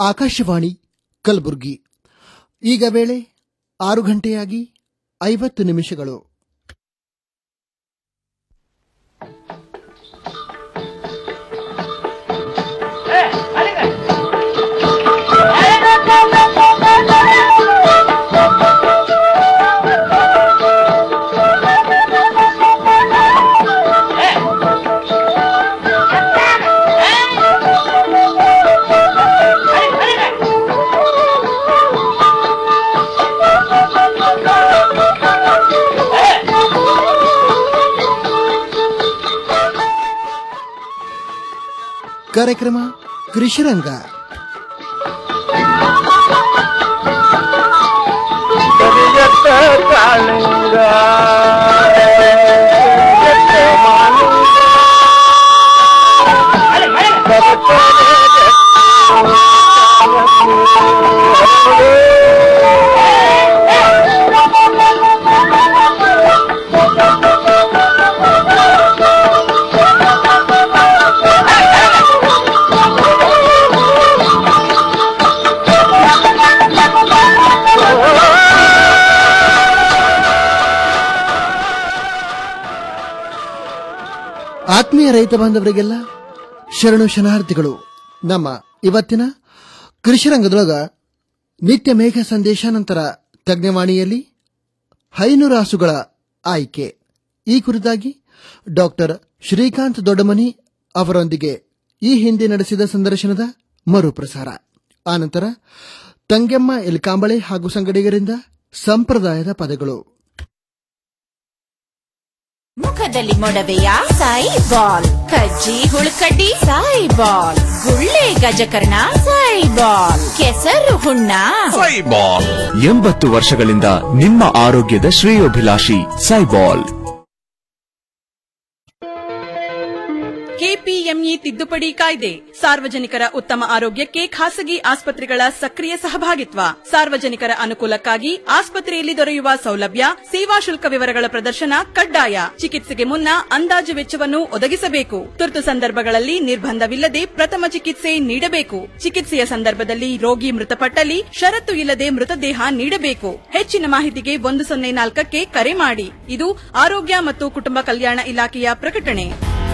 ಆಕಾಶವಾಣಿ ಕಲಬುರಗಿ ಈಗ ವೇಳೆ ಆರು ಗಂಟೆಯಾಗಿ ಐವತ್ತು ನಿಮಿಷಗಳು ಕಾರ್ಯಕ್ರಮ ಕೃಷಿರಂಗ ಕರಿಯತ್ತ ಕಾಳಿಂಗ ಕರಿಯತ್ತ ಮಾಲಿಂಗ ಆತ್ಮೀಯ ರೈತ ಬಾಂಧವರಿಗೆಲ್ಲ ಶರಣು ಶರಣಾರ್ಥಿಗಳು ನಮ್ಮ ಇವತ್ತಿನ ಕೃಷಿರಂಗದೊಳಗ ನಿತ್ಯ ಮೇಘ ಸಂದೇಶ ನಂತರ ತಜ್ಞವಾಣಿಯಲ್ಲಿ ಹೈನುರಾಸುಗಳ ಆಯ್ಕೆ ಈ ಕುರಿತಾಗಿ ಡಾಕ್ಟರ್ ಶ್ರೀಕಾಂತ್ ದೊಡ್ಡಮನಿ ಅವರೊಂದಿಗೆ ಈ ಹಿಂದೆ ನಡೆಸಿದ ಸಂದರ್ಶನದ ಮರುಪ್ರಸಾರ ಆನಂತರ ತಂಗೆಮ್ಮ ಎಲ್ಕಾಂಬಳೆ ಹಾಗೂ ಸಂಗಡಿಗರಿಂದ ಸಂಪ್ರದಾಯದ ಪದಗಳು ಮುಖದಲ್ಲಿ ಮೊಡವೆಯ ಸಾಯಿ ಬಾಲ್ ಕಜ್ಜಿ ಹುಳುಕಡ್ಡಿ ಸಾಯಿ ಬಾಲ್ ಗುಳ್ಳೆ ಗಜಕರ್ಣ ಸಾಯಿ ಬಾಲ್ ಕೆಸರು ಹುಣ್ಣ ಸೈಬಾಲ್ ಎಂಬತ್ತು ವರ್ಷಗಳಿಂದ ನಿಮ್ಮ ಆರೋಗ್ಯದ ಶ್ರೇಯೋಭಿಲಾಷಿ ಸೈಬಾಲ್ ಕೆಪಿಎಂಇ ತಿದ್ದುಪಡಿ ಕಾಯ್ದೆ ಸಾರ್ವಜನಿಕರ ಉತ್ತಮ ಆರೋಗ್ಯಕ್ಕೆ ಖಾಸಗಿ ಆಸ್ಪತ್ರೆಗಳ ಸಕ್ರಿಯ ಸಹಭಾಗಿತ್ವ ಸಾರ್ವಜನಿಕರ ಅನುಕೂಲಕ್ಕಾಗಿ ಆಸ್ಪತ್ರೆಯಲ್ಲಿ ದೊರೆಯುವ ಸೌಲಭ್ಯ ಸೇವಾ ಶುಲ್ಕ ವಿವರಗಳ ಪ್ರದರ್ಶನ ಕಡ್ಡಾಯ ಚಿಕಿತ್ಸೆಗೆ ಮುನ್ನ ಅಂದಾಜು ವೆಚ್ಚವನ್ನು ಒದಗಿಸಬೇಕು ತುರ್ತು ಸಂದರ್ಭಗಳಲ್ಲಿ ನಿರ್ಬಂಧವಿಲ್ಲದೆ ಪ್ರಥಮ ಚಿಕಿತ್ಸೆ ನೀಡಬೇಕು ಚಿಕಿತ್ಸೆಯ ಸಂದರ್ಭದಲ್ಲಿ ರೋಗಿ ಮೃತಪಟ್ಟಲ್ಲಿ ಷರತ್ತು ಇಲ್ಲದೆ ಮೃತದೇಹ ನೀಡಬೇಕು ಹೆಚ್ಚಿನ ಮಾಹಿತಿಗೆ ಒಂದು ಸೊನ್ನೆ ನಾಲ್ಕಕ್ಕೆ ಕರೆ ಮಾಡಿ ಇದು ಆರೋಗ್ಯ ಮತ್ತು ಕುಟುಂಬ ಕಲ್ಯಾಣ ಇಲಾಖೆಯ ಪ್ರಕಟಣೆ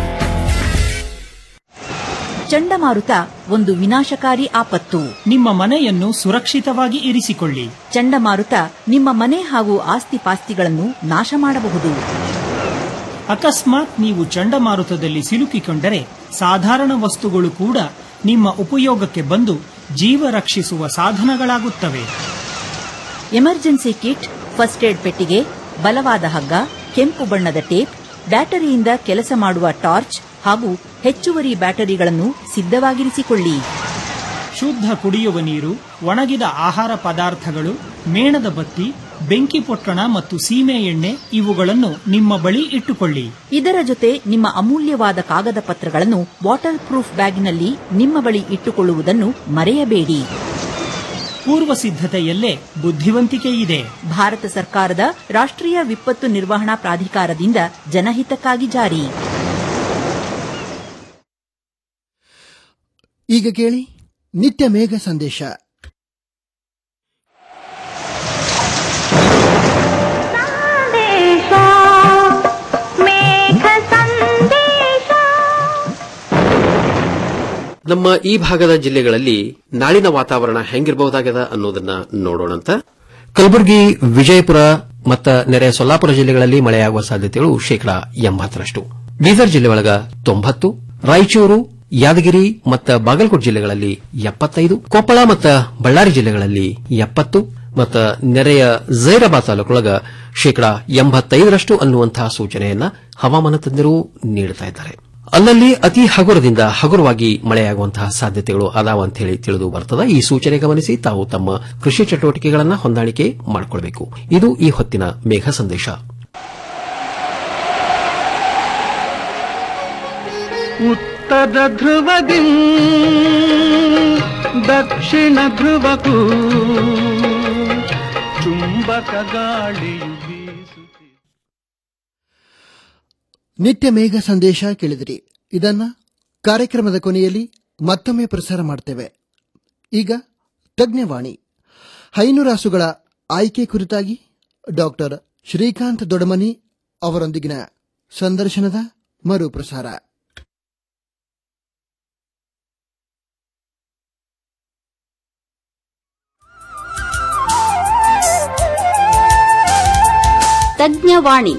ಚಂಡಮಾರುತ ಒಂದು ವಿನಾಶಕಾರಿ ಆಪತ್ತು ನಿಮ್ಮ ಮನೆಯನ್ನು ಸುರಕ್ಷಿತವಾಗಿ ಇರಿಸಿಕೊಳ್ಳಿ ಚಂಡಮಾರುತ ನಿಮ್ಮ ಮನೆ ಹಾಗೂ ಆಸ್ತಿ ಪಾಸ್ತಿಗಳನ್ನು ನಾಶ ಮಾಡಬಹುದು ಅಕಸ್ಮಾತ್ ನೀವು ಚಂಡಮಾರುತದಲ್ಲಿ ಸಿಲುಕಿಕೊಂಡರೆ ಸಾಧಾರಣ ವಸ್ತುಗಳು ಕೂಡ ನಿಮ್ಮ ಉಪಯೋಗಕ್ಕೆ ಬಂದು ಜೀವ ರಕ್ಷಿಸುವ ಸಾಧನಗಳಾಗುತ್ತವೆ ಎಮರ್ಜೆನ್ಸಿ ಕಿಟ್ ಫಸ್ಟ್ ಏಡ್ ಪೆಟ್ಟಿಗೆ ಬಲವಾದ ಹಗ್ಗ ಕೆಂಪು ಬಣ್ಣದ ಟೇಪ್ ಬ್ಯಾಟರಿಯಿಂದ ಕೆಲಸ ಮಾಡುವ ಟಾರ್ಚ್ ಹಾಗೂ ಹೆಚ್ಚುವರಿ ಬ್ಯಾಟರಿಗಳನ್ನು ಸಿದ್ಧವಾಗಿರಿಸಿಕೊಳ್ಳಿ ಶುದ್ಧ ಕುಡಿಯುವ ನೀರು ಒಣಗಿದ ಆಹಾರ ಪದಾರ್ಥಗಳು ಮೇಣದ ಬತ್ತಿ ಬೆಂಕಿ ಪೊಟ್ಟಣ ಮತ್ತು ಸೀಮೆ ಎಣ್ಣೆ ಇವುಗಳನ್ನು ನಿಮ್ಮ ಬಳಿ ಇಟ್ಟುಕೊಳ್ಳಿ ಇದರ ಜೊತೆ ನಿಮ್ಮ ಅಮೂಲ್ಯವಾದ ಕಾಗದ ಪತ್ರಗಳನ್ನು ವಾಟರ್ ಪ್ರೂಫ್ ಬ್ಯಾಗ್ನಲ್ಲಿ ನಿಮ್ಮ ಬಳಿ ಇಟ್ಟುಕೊಳ್ಳುವುದನ್ನು ಮರೆಯಬೇಡಿ ಪೂರ್ವ ಸಿದ್ಧತೆಯಲ್ಲೇ ಬುದ್ಧಿವಂತಿಕೆ ಇದೆ ಭಾರತ ಸರ್ಕಾರದ ರಾಷ್ಟ್ರೀಯ ವಿಪತ್ತು ನಿರ್ವಹಣಾ ಪ್ರಾಧಿಕಾರದಿಂದ ಜನಹಿತಕ್ಕಾಗಿ ಜಾರಿ ಈಗ ಕೇಳಿ ನಿತ್ಯ ಮೇಘ ಸಂದೇಶ ನಮ್ಮ ಈ ಭಾಗದ ಜಿಲ್ಲೆಗಳಲ್ಲಿ ನಾಳಿನ ವಾತಾವರಣ ಹೆಂಗಿರಬಹುದಾಗದ ಅನ್ನೋದನ್ನ ನೋಡೋಣಂತ ಕಲಬುರಗಿ ವಿಜಯಪುರ ಮತ್ತು ನೆರೆಯ ಸೊಲ್ಲಾಪುರ ಜಿಲ್ಲೆಗಳಲ್ಲಿ ಮಳೆಯಾಗುವ ಸಾಧ್ಯತೆಗಳು ಶೇಕಡಾ ಎಂಬತ್ತರಷ್ಟು ಬೀದರ್ ಜಿಲ್ಲೆ ಒಳಗ ತೊಂಬತ್ತು ರಾಯಚೂರು ಯಾದಗಿರಿ ಮತ್ತು ಬಾಗಲಕೋಟೆ ಜಿಲ್ಲೆಗಳಲ್ಲಿ ಎಪ್ಪತ್ತೈದು ಕೊಪ್ಪಳ ಮತ್ತು ಬಳ್ಳಾರಿ ಜಿಲ್ಲೆಗಳಲ್ಲಿ ಎಪ್ಪತ್ತು ಮತ್ತು ನೆರೆಯ ಜೈರಾಬಾದ್ ತಾಲೂಕೊಳಗ ಶೇಕಡಾ ಎಂಬತ್ತೈದರಷ್ಟು ಅನ್ನುವಂತಹ ಸೂಚನೆಯನ್ನ ಹವಾಮಾನ ತಜ್ಞರು ನೀಡುತ್ತಾ ಇದ್ದಾರೆ ಅಲ್ಲಲ್ಲಿ ಅತಿ ಹಗುರದಿಂದ ಹಗುರವಾಗಿ ಮಳೆಯಾಗುವಂತಹ ಸಾಧ್ಯತೆಗಳು ಅದಾವ ಅಂತ ಹೇಳಿ ತಿಳಿದು ಬರ್ತದ ಈ ಸೂಚನೆ ಗಮನಿಸಿ ತಾವು ತಮ್ಮ ಕೃಷಿ ಚಟುವಟಿಕೆಗಳನ್ನು ಹೊಂದಾಣಿಕೆ ಮಾಡಿಕೊಳ್ಳಬೇಕು ಇದು ಈ ಹೊತ್ತಿನ ಮೇಘ ಸಂದೇಶ ಉತ್ತರ ಧ್ರುವದಿ ದಕ್ಷಿಣ ಧ್ರುವಕ್ಕೂ ಚುಂಬಕ ಗಾಳಿಯು ಬೀಸುತ್ತಿದೆ ನಿತ್ಯ ಮೇಘ ಸಂದೇಶ ಕೇಳಿದಿರಿ ಇದನ್ನ ಕಾರ್ಯಕ್ರಮದ ಕೊನೆಯಲ್ಲಿ ಮತ್ತೊಮ್ಮೆ ಪ್ರಸಾರ ಮಾಡ್ತೇವೆ ಈಗ ತಜ್ಞವಾಣಿ ಹೈನುರಾಸುಗಳ ಆಯ್ಕೆ ಕುರಿತಾಗಿ ಡಾಕ್ಟರ್ ಶ್ರೀಕಾಂತ್ ದೊಡಮನಿ ಅವರೊಂದಿಗಿನ ಸಂದರ್ಶನದ ಮರುಪ್ರಸಾರ ತಜ್ಞವಾಣಿ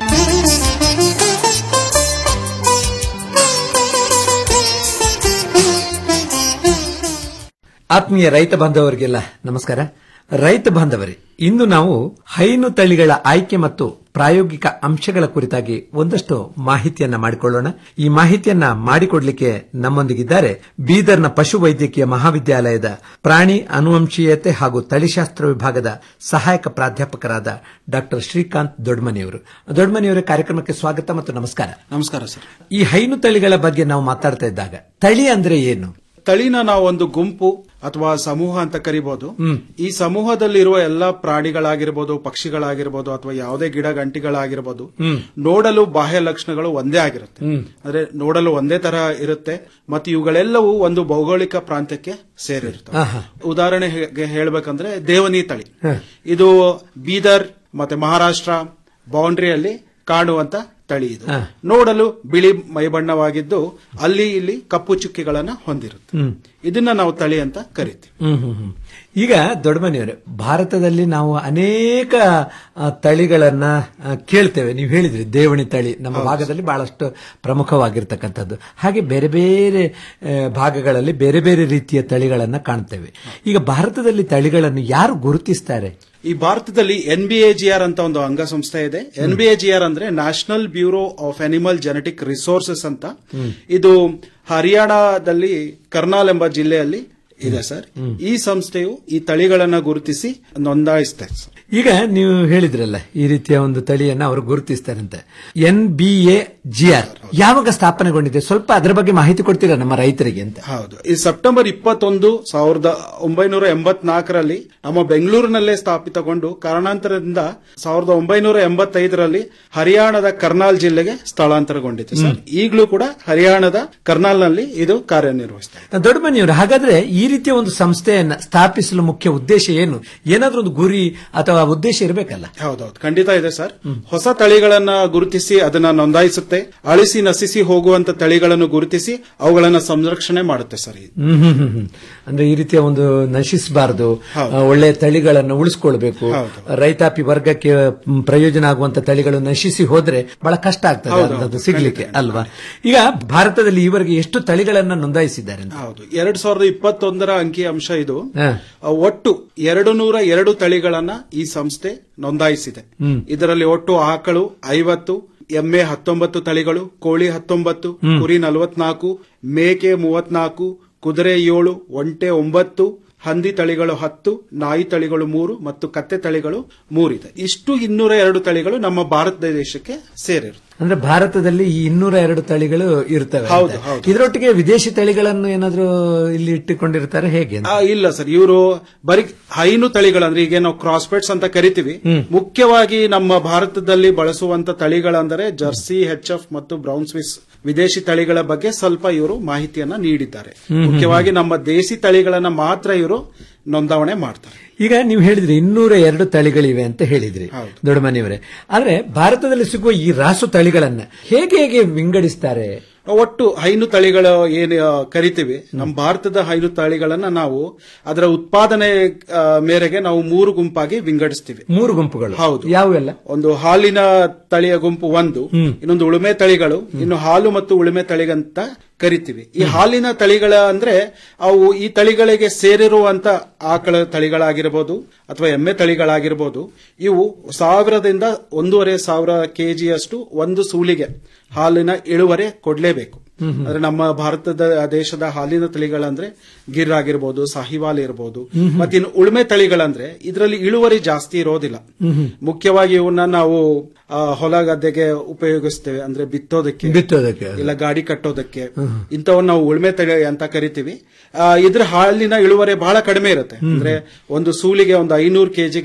ಆತ್ಮೀಯ ರೈತ ಬಾಂಧವರಿಗೆಲ್ಲ ನಮಸ್ಕಾರ ರೈತ ಬಾಂಧವರೇ ಇಂದು ನಾವು ಹೈನು ತಳಿಗಳ ಆಯ್ಕೆ ಮತ್ತು ಪ್ರಾಯೋಗಿಕ ಅಂಶಗಳ ಕುರಿತಾಗಿ ಒಂದಷ್ಟು ಮಾಹಿತಿಯನ್ನ ಮಾಡಿಕೊಳ್ಳೋಣ ಈ ಮಾಹಿತಿಯನ್ನ ಮಾಡಿಕೊಡ್ಲಿಕ್ಕೆ ನಮ್ಮೊಂದಿಗಿದ್ದಾರೆ ಬೀದರ್ನ ಪಶುವೈದ್ಯಕೀಯ ಮಹಾವಿದ್ಯಾಲಯದ ಪ್ರಾಣಿ ಅನುವಂಶೀಯತೆ ಹಾಗೂ ತಳಿಶಾಸ್ತ್ರ ವಿಭಾಗದ ಸಹಾಯಕ ಪ್ರಾಧ್ಯಾಪಕರಾದ ಡಾಕ್ಟರ್ ಶ್ರೀಕಾಂತ್ ದೊಡ್ಮನಿಯವರು ದೊಡ್ಮನಿಯವರ ಕಾರ್ಯಕ್ರಮಕ್ಕೆ ಸ್ವಾಗತ ಮತ್ತು ನಮಸ್ಕಾರ ನಮಸ್ಕಾರ ಸರ್ ಈ ಹೈನು ತಳಿಗಳ ಬಗ್ಗೆ ನಾವು ಮಾತಾಡ್ತಾ ಇದ್ದಾಗ ತಳಿ ಅಂದ್ರೆ ಏನು ತಳಿನ ನಾವು ಒಂದು ಗುಂಪು ಅಥವಾ ಸಮೂಹ ಅಂತ ಕರಿಬಹುದು ಈ ಸಮೂಹದಲ್ಲಿರುವ ಎಲ್ಲಾ ಪ್ರಾಣಿಗಳಾಗಿರ್ಬೋದು ಪಕ್ಷಿಗಳಾಗಿರ್ಬೋದು ಅಥವಾ ಯಾವುದೇ ಗಿಡ ಗಂಟಿಗಳಾಗಿರ್ಬೋದು ನೋಡಲು ಬಾಹ್ಯ ಲಕ್ಷಣಗಳು ಒಂದೇ ಆಗಿರುತ್ತೆ ಅಂದ್ರೆ ನೋಡಲು ಒಂದೇ ತರ ಇರುತ್ತೆ ಮತ್ತು ಇವುಗಳೆಲ್ಲವೂ ಒಂದು ಭೌಗೋಳಿಕ ಪ್ರಾಂತ್ಯಕ್ಕೆ ಸೇರಿರುತ್ತೆ ಉದಾಹರಣೆ ಹೇಳ್ಬೇಕಂದ್ರೆ ದೇವನಿ ತಳಿ ಇದು ಬೀದರ್ ಮತ್ತೆ ಮಹಾರಾಷ್ಟ್ರ ಬೌಂಡ್ರಿಯಲ್ಲಿ ಕಾಣುವಂತ ತಳಿ ಇದು ನೋಡಲು ಬಿಳಿ ಮೈಬಣ್ಣವಾಗಿದ್ದು ಅಲ್ಲಿ ಇಲ್ಲಿ ಕಪ್ಪು ಚುಕ್ಕಿಗಳನ್ನ ಹೊಂದಿರುತ್ತೆ ಇದನ್ನ ನಾವು ತಳಿ ಅಂತ ಕರಿತೀವಿ ಹ್ಮ್ ಹ್ಮ್ ಹ್ಮ್. ಈಗ ದೊಡ್ಡಮನೆಯವರೇ ಭಾರತದಲ್ಲಿ ನಾವು ಅನೇಕ ಆ, ತಳಿಗಳನ್ನ ಆ, ಕೇಳ್ತೇವೆ ನೀವು ಹೇಳಿದ್ರಿ ದೇವಣಿ ತಳಿ ನಮ್ಮ ಭಾಗದಲ್ಲಿ ಬಹಳಷ್ಟು ಪ್ರಮುಖವಾಗಿರ್ತಕ್ಕಂಥದ್ದು ಹಾಗೆ ಬೇರೆ ಬೇರೆ ಆ, ಭಾಗಗಳಲ್ಲಿ ಬೇರೆ ಬೇರೆ ರೀತಿಯ ತಳಿಗಳನ್ನ ಕಾಣ್ತೇವೆ ಈಗ ಭಾರತದಲ್ಲಿ ತಳಿಗಳನ್ನು ಯಾರು ಗುರುತಿಸ್ತಾರೆ ಈ ಭಾರತದಲ್ಲಿ N B A G R ಅಂತ ಒಂದು ಅಂಗಸಂಸ್ಥೆ ಇದೆ N B A G R ಅಂದ್ರೆ national bureau of animal genetic resources ಅಂತ ಇದು ಹರಿಯಾಣದಲ್ಲಿ ಕರ್ನಾಲ್ ಎಂಬ ಜಿಲ್ಲೆಯಲ್ಲಿ ಇದೆ ಸರ್ ಈ ಸಂಸ್ಥೆಯು ಈ ತಳಿಗಳನ್ನ ಗುರುತಿಸಿ ನೋಂದಾಯಿಸುತ್ತೆ ಸರ್ ಈಗ ನೀವು ಹೇಳಿದ್ರಲ್ಲ ಈ ರೀತಿಯ ಒಂದು ತಳಿಯನ್ನ ಅವರು ಗುರುತಿಸ್ತಾರಂತೆ N B A G R ಯಾವಾಗ ಸ್ಥಾಪನೆಗೊಂಡಿದೆ ಸ್ವಲ್ಪ ಅದರ ಬಗ್ಗೆ ಮಾಹಿತಿ ಕೊಡ್ತೀರಾ ನಮ್ಮ ರೈತರಿಗೆ ಅಂತ ಹೌದು ಈ ಸೆಪ್ಟೆಂಬರ್ ಇಪ್ಪತ್ತೊಂದು ಸಾವಿರದ ಒಂಬೈನೂರ ಎಂಬತ್ನಾಲ್ಕರಲ್ಲಿ ನಮ್ಮ ಬೆಂಗಳೂರಿನಲ್ಲೇ ಸ್ಥಾಪಿತಗೊಂಡು ಕಾರಣಾಂತರದಿಂದ ಸಾವಿರದ ಒಂಬೈನೂರ ಎಂಬತ್ತೈದರಲ್ಲಿ ಹರಿಯಾಣದ ಕರ್ನಾಲ್ ಜಿಲ್ಲೆಗೆ ಸ್ಥಳಾಂತರಗೊಂಡಿದೆ ಸರ್ ಈಗಲೂ ಕೂಡ ಹರಿಯಾಣದ ಕರ್ನಾಲ್ನಲ್ಲಿ ಇದು ಕಾರ್ಯನಿರ್ವಹಿಸ್ತಾ ದೊಡ್ಡಮನಿಯವರು ಹಾಗಾದ್ರೆ ಈ ರೀತಿಯ ಒಂದು ಸಂಸ್ಥೆಯನ್ನ ಸ್ಥಾಪಿಸಲು ಮುಖ್ಯ ಉದ್ದೇಶ ಏನು ಏನಾದ್ರೂ ಒಂದು ಗುರಿ ಅಥವಾ ಉದ್ದೇಶ ಇರಬೇಕಲ್ಲ ಹೌದೌದು ಖಂಡಿತ ಇದೆ ಸರ್ ಹೊಸ ತಳಿಗಳನ್ನ ಗುರುತಿಸಿ ಅದನ್ನ ನೋಂದಾಯಿಸುತ್ತೆ ಅಳಿಸಿ ನಶಿಸಿ ಹೋಗುವಂತ ತಳಿಗಳನ್ನು ಗುರುತಿಸಿ ಅವುಗಳನ್ನ ಸಂರಕ್ಷಣೆ ಮಾಡುತ್ತೆ ಸರ್ ಇದು. ಹ್ಮ್ ಹ್ಮ್ ಹ್ಮ್ ಹ್ಮ್. ಅಂದ್ರೆ ಈ ರೀತಿಯ ಒಂದು ನಶಿಸಬಾರದು ಒಳ್ಳೆ ತಳಿಗಳನ್ನು ಉಳಿಸ್ಕೊಳ್ಬೇಕು ರೈತಾಪಿ ವರ್ಗಕ್ಕೆ ಮ್, ಪ್ರಯೋಜನ ಆಗುವಂತ ತಳಿಗಳು ನಶಿಸಿ ಹೋದ್ರೆ ಬಹಳ ಕಷ್ಟ ಆಗ್ತದೆ ಹೌದು, ಅದು ಹೌದು, ಸಿಗ್ಲಿಕ್ಕೆ ಖಂಡಿತ. ಅಲ್ವಾ ಈಗ ಭಾರತದಲ್ಲಿ ಈವರೆಗೆ ಎಷ್ಟು ತಳಿಗಳನ್ನ ನೋಂದಾಯಿಸಿದ್ದಾರೆ ಅಂತ ಹೌದು ಎರಡ್ ಸಾವಿರದ ಇಪ್ಪತ್ತೊಂದರ ಅಂಕಿ ಅಂಶ ಇದು ಹಾ. ಆ, ಒಟ್ಟು ಎರಡು ನೂರ ಎರಡು ತಳಿಗಳನ್ನ ಈ ಸಂಸ್ಥೆ ನೋಂದಾಯಿಸಿದೆ ಹ್ಮ್. ಇದರಲ್ಲಿ ಒಟ್ಟು ಆಕಳು ಐವತ್ತು ಎಮ್ಮೆ ಹತ್ತೊಂಬತ್ತು ತಳಿಗಳು ಕೋಳಿ ಹತ್ತೊಂಬತ್ತು ಹ್ಮ್. ಕುರಿ ನಲವತ್ನಾಲ್ಕು ಮೇಕೆ ಮೂವತ್ನಾಲ್ಕು ಕುದುರೆ ಏಳು ಒಂಟೆ ಒಂಬತ್ತು ಹಂದಿ ತಳಿಗಳು ಹತ್ತು ನಾಯಿ ತಳಿಗಳು ಮೂರು ಮತ್ತು ಕತ್ತೆ ತಳಿಗಳು ಮೂರಿದೆ ಇಷ್ಟು ಇನ್ನೂರ ಎರಡು ತಳಿಗಳು ನಮ್ಮ ಭಾರತ ದೇಶಕ್ಕೆ ಸೇರಿರುತ್ತೆ ಅಂದ್ರೆ ಭಾರತದಲ್ಲಿ ಈ ಇನ್ನೂರ ಎರಡು ತಳಿಗಳು ಇರ್ತವೆ ಅಂತ. ಹೌದು, ಹೌದು. ಇದರೊಟ್ಟಿಗೆ ವಿದೇಶಿ ತಳಿಗಳನ್ನು ಏನಾದ್ರೂ ಇಲ್ಲಿ ಇಟ್ಟುಕೊಂಡಿರ್ತಾರೆ ಹೇಗೆ ಅಂತ? ಆ, ಇಲ್ಲ ಸರ್ ಇವರು ಬರೀ ಹೈನು ತಳಿಗಳಂದ್ರೆ ಈಗ ನಾವು ಕ್ರಾಸ್ಪೆಟ್ಸ್ ಅಂತ ಕರಿತೀವಿ ಮುಖ್ಯವಾಗಿ ನಮ್ಮ ಭಾರತದಲ್ಲಿ ಬಳಸುವಂತ ತಳಿಗಳಂದರೆ ಜರ್ಸಿ ಹೆಚ್ ಎಫ್ ಮತ್ತು ಬ್ರೌನ್ ಸ್ವಿಸ್ ವಿದೇಶಿ ತಳಿಗಳ ಬಗ್ಗೆ ಸ್ವಲ್ಪ ಇವರು ಮಾಹಿತಿಯನ್ನ ನೀಡಿದ್ದಾರೆ ಹ್ಮ್, ಹ್ಮ್, ಮುಖ್ಯವಾಗಿ ನಮ್ಮ ದೇಸಿ ತಳಿಗಳನ್ನ ಮಾತ್ರ ಇವರು ನೋಂದಾವಣೆ ಮಾಡ್ತಾರೆ ಈಗ ನೀವು ಹೇಳಿದ್ರಿ ಇನ್ನೂರ ಎರಡು ತಳಿಗಳಿವೆ ಅಂತ ಹೇಳಿದ್ರಿ ದೊಡ್ಡಮನೆಯವರೇ ಆದ್ರೆ ಭಾರತದಲ್ಲಿ ಸಿಗುವ ಈ ರಾಸು ತಳಿಗಳನ್ನ ಹೇಗೆ ಹೇಗೆ ವಿಂಗಡಿಸ್ತಾರೆ ಒಟ್ಟು ಹೈನು ತಳಿಗಳು ಏನು ಆ, ಕರಿತೀವಿ ನಮ್ಮ ಭಾರತದ ಹೈನು ತಳಿಗಳನ್ನ ನಾವು ಅದರ ಉತ್ಪಾದನೆ ಆ, ಮೇರೆಗೆ ನಾವು ಮೂರು ಗುಂಪಾಗಿ ವಿಂಗಡಿಸ್ತೀವಿ ಮೂರು ಗುಂಪುಗಳು ಹೌದು ಯಾವೆಲ್ಲ ಒಂದು ಹಾಲಿನ ತಳಿಯ ಗುಂಪು ಒಂದು ಇನ್ನೊಂದು ಉಳುಮೆ ತಳಿಗಳು ಇನ್ನು ಹಾಲು ಮತ್ತು ಉಳುಮೆ ತಳಿಗಂತ ಕರಿತೀವಿ ಈ ಹಾಲಿನ ತಳಿಗಳ ಅಂದ್ರೆ ಅವು ಈ ತಳಿಗಳಿಗೆ ಸೇರಿರುವಂತ ಆಕಳ ತಳಿಗಳಾಗಿರ್ಬೋದು ಅಥವಾ ಎಮ್ಮೆ ತಳಿಗಳಾಗಿರ್ಬೋದು ಇವು ಸಾವಿರದಿಂದ ಒಂದೂವರೆ ಸಾವಿರ ಕೆಜಿಯಷ್ಟು ಒಂದು ಸೂಲಿಗೆ ಹಾಲಿನ ಇಳುವರಿ ಕೊಡ್ಲೇಬೇಕು ಅಂದ್ರೆ ನಮ್ಮ ಭಾರತದ ದೇಶದ ಹಾಲಿನ ತಳಿಗಳಂದ್ರೆ ಗಿರ್ ಆಗಿರ್ಬೋದು ಸಾಹಿವಾಲ್ ಇರ್ಬೋದು ಮತ್ತಿನ್ನು ಉಳುಮೆ ತಳಿಗಳಂದ್ರೆ ಇದರಲ್ಲಿ ಇಳುವರಿ ಜಾಸ್ತಿ ಇರೋದಿಲ್ಲ ಮುಖ್ಯವಾಗಿ ಇವನ್ನ ನಾವು ಆ, ಹೊಲ ಗದ್ದೆಗೆ ಉಪಯೋಗಿಸ್ತೇವೆ ಅಂದ್ರೆ ಬಿತ್ತೋದಕ್ಕೆ ಬಿತ್ತೋದಕ್ಕೆ ಇಲ್ಲ ಗಾಡಿ ಕಟ್ಟೋದಕ್ಕೆ ಇಂಥವನ್ನ ನಾವು ಉಳುಮೆ ತಳಿ ಅಂತ ಕರಿತೀವಿ ಆ, ಇದ್ರ ಹಾಲಿನ ಇಳುವರಿ ಬಹಳ ಕಡಿಮೆ ಇರುತ್ತೆ ಅಂದ್ರೆ ಒಂದು ಸೂಲಿಗೆ ಒಂದು ಐನೂರು ಕೆಜಿಗಿನ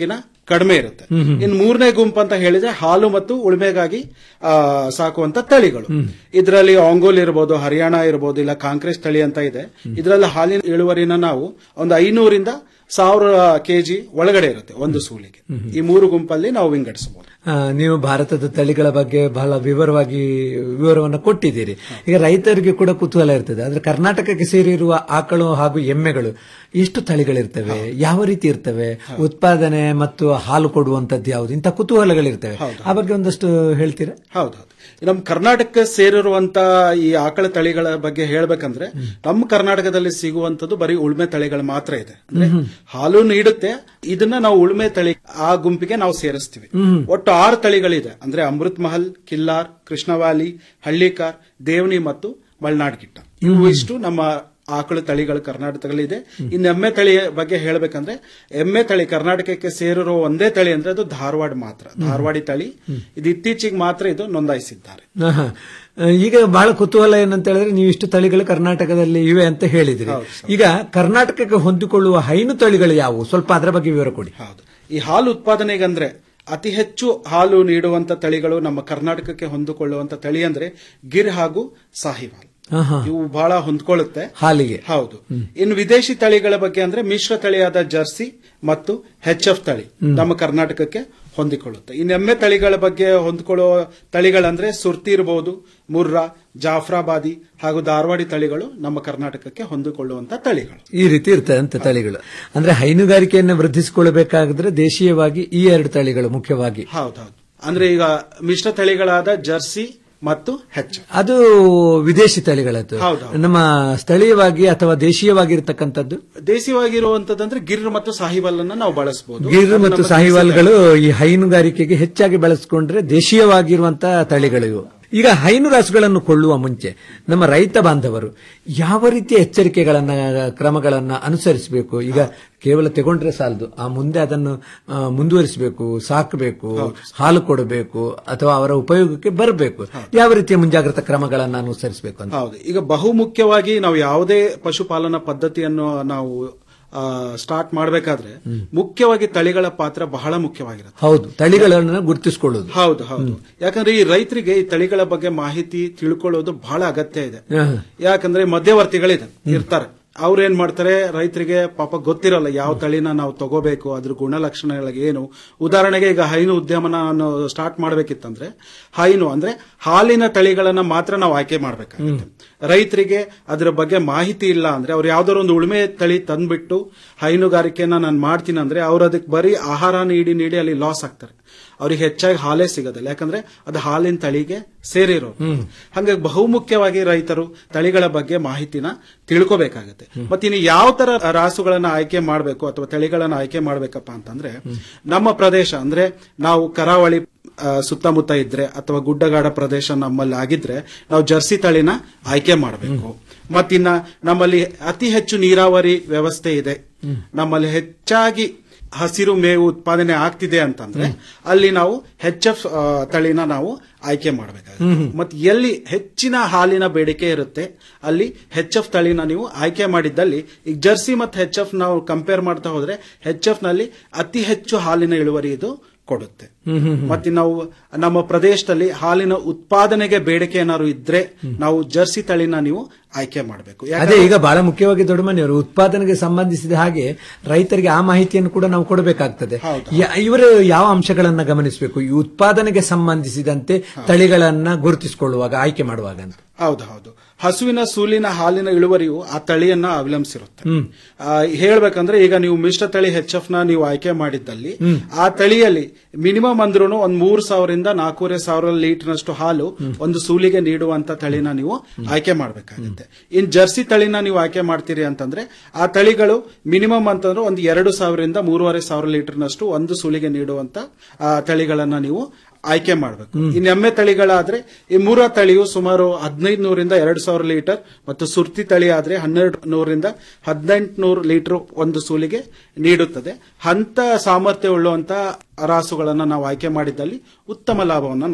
ಕಡಿಮೆ ಇರುತ್ತೆ ಹ್ಮ್ ಹ್ಮ್. ಇನ್ ಮೂರನೇ ಗುಂಪು ಅಂತ ಹೇಳಿದ್ರೆ ಹಾಲು ಮತ್ತು ಉಳುಮೆಗಾಗಿ ಆ, ಸಾಕುವಂತ ತಳಿಗಳು ಇದರಲ್ಲಿ ಆಂಗೋಲ್ ಇರಬಹುದು ಹರಿಯಾಣ ಇರಬಹುದು ಇಲ್ಲ ಕಾಂಕ್ರೆಸ್ ತಳಿ ಅಂತ ಇದೆ ಇದರಲ್ಲಿ ಹಾಲಿನ ಇಳುವರಿನ ನಾವು ಒಂದು ಐನೂರಿಂದ ಸಾವಿರ ಕೆಜಿ ಒಳಗಡೆ ಇರುತ್ತೆ ಒಂದು ಸೂಲಿಗೆ ಈ ಮೂರು ಗುಂಪಲ್ಲಿ ನಾವು ವಿಂಗಡಿಸಬಹುದು ಆ, ನೀವು ಭಾರತದ ತಳಿಗಳ ಬಗ್ಗೆ ಬಹಳ ವಿವರವಾಗಿ ವಿವರವನ್ನು ಕೊಟ್ಟಿದ್ದೀರಿ ಈಗ ರೈತರಿಗೆ ಕೂಡ ಕುತೂಹಲ ಇರ್ತದೆ ಆದ್ರೆ ಕರ್ನಾಟಕಕ್ಕೆ ಸೇರಿರುವ ಆಕಳು ಹಾಗೂ ಎಮ್ಮೆಗಳು ಎಷ್ಟು ತಳಿಗಳಿರ್ತವೆ ಯಾವ ರೀತಿ ಇರ್ತವೆ ಉತ್ಪಾದನೆ ಮತ್ತು ಹಾಲು ಕೊಡುವಂತದ್ದು ಯಾವುದು ಇಂಥ ಕುತೂಹಲಗಳಿರ್ತವೆ ಆ ಬಗ್ಗೆ ಒಂದಷ್ಟು ಹೇಳ್ತೀರಾ ಹೌದೌದು ನಮ್ಮ ಕರ್ನಾಟಕಕ್ಕೆ ಸೇರಿರುವಂತ ಈ ಆಕಳ ತಳಿಗಳ ಬಗ್ಗೆ ಹೇಳ್ಬೇಕಂದ್ರೆ ನಮ್ಮ ಕರ್ನಾಟಕದಲ್ಲಿ ಸಿಗುವಂತದ್ದು ಬರೀ ಉಳ್ಮೆ ತಳಿಗಳು ಮಾತ್ರ ಇದೆ ಅಂದ್ರೆ ಹಾಲು ನೀಡುತ್ತೆ ಇದನ್ನ ನಾವು ಉಳ್ಮೆ ತಳಿ ಆ ಗುಂಪಿಗೆ ನಾವು ಸೇರಿಸ್ತೀವಿ ಒಟ್ಟು ಆರು ತಳಿಗಳಿದೆ ಅಂದ್ರೆ ಅಮೃತ್ ಮಹಲ್ ಕಿಲ್ಲಾರ್ ಕೃಷ್ಣವಾಲಿ ಹಳ್ಳಿಕಾರ್ ದೇವನಿ ಮತ್ತು ಮಲ್ನಾಡ್ ಗಿಟ್ಟ ಇವು ಇಷ್ಟು ನಮ್ಮ ಆಕಳು ತಳಿಗಳು ಕರ್ನಾಟಕದಲ್ಲಿ ಇದೆ ಇನ್ನು ಎಮ್ಮೆ ತಳಿ ಬಗ್ಗೆ ಹೇಳ್ಬೇಕಂದ್ರೆ ಎಮ್ಮೆ ತಳಿ ಕರ್ನಾಟಕಕ್ಕೆ ಸೇರಿರೋ ಒಂದೇ ತಳಿ ಅಂದ್ರೆ ಅದು ಧಾರವಾಡ ಮಾತ್ರ ಧಾರವಾಡಿ ತಳಿ ಇದು ಇತ್ತೀಚೆಗೆ ಮಾತ್ರ ಇದು ನೋಂದಾಯಿಸಿದ್ದಾರೆ ಆಹಾ. ಈಗ ಬಹಳ ಕುತೂಹಲ ಏನಂತ ಹೇಳಿದ್ರೆ ನೀವು ಇಷ್ಟು ತಳಿಗಳು ಕರ್ನಾಟಕದಲ್ಲಿ ಇವೆ ಅಂತ ಹೇಳಿದ್ರಿ ಈಗ ಕರ್ನಾಟಕಕ್ಕೆ ಹೊಂದಿಕೊಳ್ಳುವ ಹೈನು ತಳಿಗಳು ಯಾವುವು ಸ್ವಲ್ಪ ಅದರ ಬಗ್ಗೆ ವಿವರ ಕೊಡಿ ಈ ಹಾಲು ಉತ್ಪಾದನೆಗಂದ್ರೆ ಅತಿ ಹೆಚ್ಚು ಹಾಲು ನೀಡುವಂತ ತಳಿಗಳು ನಮ್ಮ ಕರ್ನಾಟಕಕ್ಕೆ ಹೊಂದಿಕೊಳ್ಳುವಂತ ತಳಿ ಅಂದ್ರೆ ಗಿರ್ ಹಾಗೂ ಸಾಹಿವಾಲ್ ಆಹಾ. ಇವು ಬಹಳ ಹೊಂದ್ಕೊಳ್ಳುತ್ತೆ ಹಾಲಿಗೆ ಹೌದು ಇನ್ನು ವಿದೇಶಿ ತಳಿಗಳ ಬಗ್ಗೆ ಅಂದ್ರೆ ಮಿಶ್ರ ತಳಿಯಾದ ಜರ್ಸಿ ಮತ್ತು ಹೆಚ್ ಎಫ್ ತಳಿ ನಮ್ಮ ಕರ್ನಾಟಕಕ್ಕೆ ಹೊಂದಿಕೊಳ್ಳುತ್ತೆ ಇನ್ನು ಎಮ್ಮೆ ತಳಿಗಳ ಬಗ್ಗೆ ಹೊಂದಿಕೊಳ್ಳುವ ತಳಿಗಳಂದ್ರೆ ಸುರ್ತಿ ಇರಬಹುದು ಮುರ್ರಾ ಜಾಫ್ರಾಬಾದಿ ಹಾಗೂ ಧಾರವಾಡಿ ತಳಿಗಳು ನಮ್ಮ ಕರ್ನಾಟಕಕ್ಕೆ ಹೊಂದಿಕೊಳ್ಳುವಂತ ತಳಿಗಳು ಈ ರೀತಿ ಇರ್ತದೆ ಅಂತ ತಳಿಗಳು ಅಂದ್ರೆ ಹೈನುಗಾರಿಕೆಯನ್ನು ವೃದ್ಧಿಸಿಕೊಳ್ಳಬೇಕಾದ್ರೆ ದೇಶೀಯವಾಗಿ ಈ ಎರಡು ತಳಿಗಳು ಮುಖ್ಯವಾಗಿ ಹೌದೌದು ಅಂದ್ರೆ ಈಗ ಮಿಶ್ರ ತಳಿಗಳಾದ ಜರ್ಸಿ ಮತ್ತು ಹೆಚ್ ಅದು ವಿದೇಶಿ ತಳಿಗಳದ್ದು ಹೌದು, ನಮ್ಮ ಸ್ಥಳೀಯವಾಗಿ ಅಥವಾ ದೇಶೀಯವಾಗಿ ಇರತಕ್ಕಂಥದ್ದು ದೇಶೀಯವಾಗಿರುವಂತದಂದ್ರೆ ಗಿರ್ ಮತ್ತು ಸಾಹಿವಾಲ್ ಅನ್ನ ನಾವು ಬಳಸಬಹುದು ಗಿರ್ ಮತ್ತು ಸಾಹಿವಾಲ್ಗಳು ಈ ಹೈನುಗಾರಿಕೆಗೆ ಹೆಚ್ಚಾಗಿ ಬಳಸಿಕೊಂಡ್ರೆ ದೇಶೀಯವಾಗಿರುವಂತಹ ತಳಿಗಳು ಇವು ಈಗ ಹೈನು ರಾಸುಗಳನ್ನು ಕೊಳ್ಳುವ ಮುಂಚೆ ನಮ್ಮ ರೈತ ಬಾಂಧವರು ಯಾವ ರೀತಿಯ ಎಚ್ಚರಿಕೆಗಳನ್ನ ಕ್ರಮಗಳನ್ನ ಅನುಸರಿಸಬೇಕು ಈಗ ಕೇವಲ ತಗೊಂಡ್ರೆ ಸಾಲದು ಆ ಮುಂದೆ ಅದನ್ನು ಆ, ಮುಂದುವರಿಸಬೇಕು ಸಾಕಬೇಕು ಹಾಲು ಕೊಡಬೇಕು ಅಥವಾ ಅವರ ಉಪಯೋಗಕ್ಕೆ ಬರಬೇಕು ಯಾವ ರೀತಿಯ ಮುಂಜಾಗ್ರತಾ ಕ್ರಮಗಳನ್ನ ಅನುಸರಿಸಬೇಕು ಅಂತ ಹೌದು ಈಗ ಬಹುಮುಖ್ಯವಾಗಿ ನಾವು ಯಾವುದೇ ಪಶುಪಾಲನಾ ಪದ್ಧತಿಯನ್ನು ನಾವು ಸ್ಟಾರ್ಟ್ ಮಾಡಬೇಕಾದ್ರೆ ಮುಖ್ಯವಾಗಿ ತಳಿಗಳ ಪಾತ್ರ ಬಹಳ ಮುಖ್ಯವಾಗಿರುತ್ತೆ ಹೌದು ತಳಿಗಳನ್ನು ಗುರುತಿಸಿಕೊಳ್ಳುವುದು ಹೌದು ಹೌದು ಯಾಕಂದ್ರೆ ಈ ರೈತರಿಗೆ ಈ ತಳಿಗಳ ಬಗ್ಗೆ ಮಾಹಿತಿ ತಿಳ್ಕೊಳ್ಳೋದು ಬಹಳ ಅಗತ್ಯ ಇದೆ ಆಹಾ. ಯಾಕಂದ್ರೆ ಮಧ್ಯವರ್ತಿಗಳಿದೆ ಇರ್ತಾರೆ ಅವ್ರು ಏನ್ ಮಾಡ್ತಾರೆ ರೈತರಿಗೆ ಪಾಪ ಗೊತ್ತಿರಲ್ಲ ಯಾವ ತಳಿನ ನಾವು ತಗೋಬೇಕು ಅದ್ರ ಗುಣಲಕ್ಷಣಗಳು ಏನು ಉದಾಹರಣೆಗೆ ಈಗ ಹೈನು ಉದ್ಯಮನ ಸ್ಟಾರ್ಟ್ ಮಾಡ್ಬೇಕಿತ್ತಂದ್ರೆ ಹೈನು ಅಂದ್ರೆ ಹಾಲಿನ ತಳಿಗಳನ್ನ ಮಾತ್ರ ನಾವು ಆಯ್ಕೆ ಮಾಡ್ಬೇಕಾಗುತ್ತೆ ರೈತರಿಗೆ ಅದ್ರ ಬಗ್ಗೆ ಮಾಹಿತಿ ಇಲ್ಲ ಅಂದ್ರೆ ಅವ್ರು ಯಾವ್ದಾದ್ರು ಒಂದು ಉಳುಮೆ ತಳಿ ತಂದ್ಬಿಟ್ಟು ಹೈನುಗಾರಿಕೆನ ನಾನು ಮಾಡ್ತೀನಿ ಅಂದ್ರೆ ಅವ್ರು ಅದಕ್ಕೆ ಬರೀ ಆಹಾರ ನೀಡಿ ನೀಡಿ ಅಲ್ಲಿ ಲಾಸ್ ಆಗ್ತಾರೆ ಅವ್ರಿಗೆ ಹೆಚ್ಚಾಗಿ ಹಾಲೇ ಸಿಗೋದಿಲ್ಲ ಯಾಕಂದ್ರೆ ಅದು ಹಾಲಿನ ತಳಿಗೆ ಸೇರಿರೋ ಹಂಗಾಗಿ ಬಹುಮುಖ್ಯವಾಗಿ ರೈತರು ತಳಿಗಳ ಬಗ್ಗೆ ಮಾಹಿತಿನ ತಿಳ್ಕೋಬೇಕಾಗತ್ತೆ ಮತ್ತೆ ಇನ್ನು ಯಾವ ತರ ರಾಸುಗಳನ್ನ ಆಯ್ಕೆ ಮಾಡಬೇಕು ಅಥವಾ ತಳಿಗಳನ್ನ ಆಯ್ಕೆ ಮಾಡ್ಬೇಕಪ್ಪ ಅಂತಂದ್ರೆ ನಮ್ಮ ಪ್ರದೇಶ ಅಂದ್ರೆ ನಾವು ಕರಾವಳಿ ಆ, ಸುತ್ತಮುತ್ತ ಇದ್ರೆ ಅಥವಾ ಗುಡ್ಡಗಾಡ ಪ್ರದೇಶ ನಮ್ಮಲ್ಲಿ ಆಗಿದ್ರೆ ನಾವು ಜರ್ಸಿ ತಳಿನ ಆಯ್ಕೆ ಮಾಡಬೇಕು ಮತ್ತಿನ್ನ ನಮ್ಮಲ್ಲಿ ಅತಿ ಹೆಚ್ಚು ನೀರಾವರಿ ವ್ಯವಸ್ಥೆ ಇದೆ ನಮ್ಮಲ್ಲಿ ಹೆಚ್ಚಾಗಿ ಹಸಿರು ಮೇವು ಉತ್ಪಾದನೆ ಆಗ್ತಿದೆ ಅಂತಂದ್ರೆ ಅಲ್ಲಿ ನಾವು ಹೆಚ್ ಎಫ್ ತಳಿನ ನಾವು ಆಯ್ಕೆ ಮಾಡಬೇಕಾಗುತ್ತೆ ಮತ್ತೆ ಎಲ್ಲಿ ಹೆಚ್ಚಿನ ಹಾಲಿನ ಬೇಡಿಕೆ ಇರುತ್ತೆ ಅಲ್ಲಿ ಹೆಚ್ ಎಫ್ ತಳಿನ ನೀವು ಆಯ್ಕೆ ಮಾಡಿದ್ದಲ್ಲಿ ಈಗ ಜರ್ಸಿ ಮತ್ತು ಹೆಚ್ ಎಫ್ ನಾವು ಕಂಪೇರ್ ಮಾಡ್ತಾ ಹೋದ್ರೆ ಹೆಚ್ ಎಫ್ ನಲ್ಲಿ ಅತಿ ಹೆಚ್ಚು ಹಾಲಿನ ಇಳುವರಿ ಇದು ಕೊಡುತ್ತೆ ಮತ್ತೆ ನಾವು ನಮ್ಮ ಪ್ರದೇಶದಲ್ಲಿ ಹಾಲಿನ ಉತ್ಪಾದನೆಗೆ ಬೇಡಿಕೆ ಏನಾದ್ರು ಇದ್ರೆ ನಾವು ಜರ್ಸಿ ತಳಿನ ನೀವು ಆಯ್ಕೆ ಮಾಡಬೇಕು ಅದೇ ಈಗ ಬಹಳ ಮುಖ್ಯವಾಗಿ ದೊಡ್ಡಮನೆಯವರು ಉತ್ಪಾದನೆಗೆ ಸಂಬಂಧಿಸಿದ ಹಾಗೆ ರೈತರಿಗೆ ಆ ಮಾಹಿತಿಯನ್ನು ಕೂಡ ನಾವು ಕೊಡಬೇಕಾಗ್ತದೆ ಯ- ಇವರು ಯಾವ ಅಂಶಗಳನ್ನ ಗಮನಿಸಬೇಕು ಈ ಉತ್ಪಾದನೆಗೆ ಸಂಬಂಧಿಸಿದಂತೆ ತಳಿಗಳನ್ನ ಗುರುತಿಸಿಕೊಳ್ಳುವಾಗ ಆಯ್ಕೆ ಮಾಡುವಾಗ ಅಂತ ಹೌದು ಹೌದು ಹಸುವಿನ ಸೂಲಿನ ಹಾಲಿನ ಇಳುವರಿಯು ಆ ತಳಿಯನ್ನ ಅವಲಂಬಿಸಿರುತ್ತೆ ಹ್ಮ್. ಆ, ಹೇಳ್ಬೇಕಂದ್ರೆ ಈಗ ನೀವು ಮಿಶ್ರ ತಳಿ ಹೆಚ್ ಎಫ್ ನ ನೀವು ಆಯ್ಕೆ ಮಾಡಿದ್ದಲ್ಲಿ ಆ ತಳಿಯಲ್ಲಿ ಮಿನಿಮಮ್ ಅಂದ್ರೂ ಒಂದ್ ಮೂರ್ ಸಾವಿರದಿಂದ ನಾಲ್ಕೂವರೆ ಸಾವಿರ ಲೀಟರ್ನಷ್ಟು ಹಾಲು ಒಂದು ಸೂಲಿಗೆ ನೀಡುವಂತ ತಳಿನ ನೀವು ಆಯ್ಕೆ ಮಾಡಬೇಕಾಗುತ್ತೆ ಇನ್ ಜರ್ಸಿ ತಳಿನ ನೀವು ಆಯ್ಕೆ ಮಾಡ್ತೀರಿ ಅಂತಂದ್ರೆ ಆ ತಳಿಗಳು ಮಿನಿಮಮ್ ಅಂತಂದ್ರೆ ಒಂದು ಎರಡು ಸಾವಿರದಿಂದ ಮೂರುವರೆ ಸಾವಿರ ಲೀಟರ್ನಷ್ಟು ಒಂದು ಸೂಲಿಗೆ ನೀಡುವಂತ ಆ, ತಳಿಗಳನ್ನ ನೀವು ಆಯ್ಕೆ ಮಾಡಬೇಕು ಇನ್ನು ಎಮ್ಮೆ ತಳಿಗಳಾದ್ರೆ ಈ ಮೂರ ತಳಿಯು ಸುಮಾರು ಹದಿನೈದು ನೂರಿಂದ ಎರಡು ಸಾವಿರ ಲೀಟರ್ ಮತ್ತು ಸುರ್ತಿ ತಳಿ ಆದ್ರೆ ಹನ್ನೆರಡು ನೂರಿಂದ ಹದಿನೆಂಟು ನೂರು ಲೀಟರ್ ಒಂದು ಸೂಲಿಗೆ ನೀಡುತ್ತದೆ ಅಂತ ಸಾಮರ್ಥ್ಯ ಉಳ್ಳುವಂತ ರಾಸುಗಳನ್ನ ನಾವು ಆಯ್ಕೆ ಮಾಡಿದ್ದಲ್ಲಿ ಉತ್ತಮ ಲಾಭವನ್ನ ನಾವು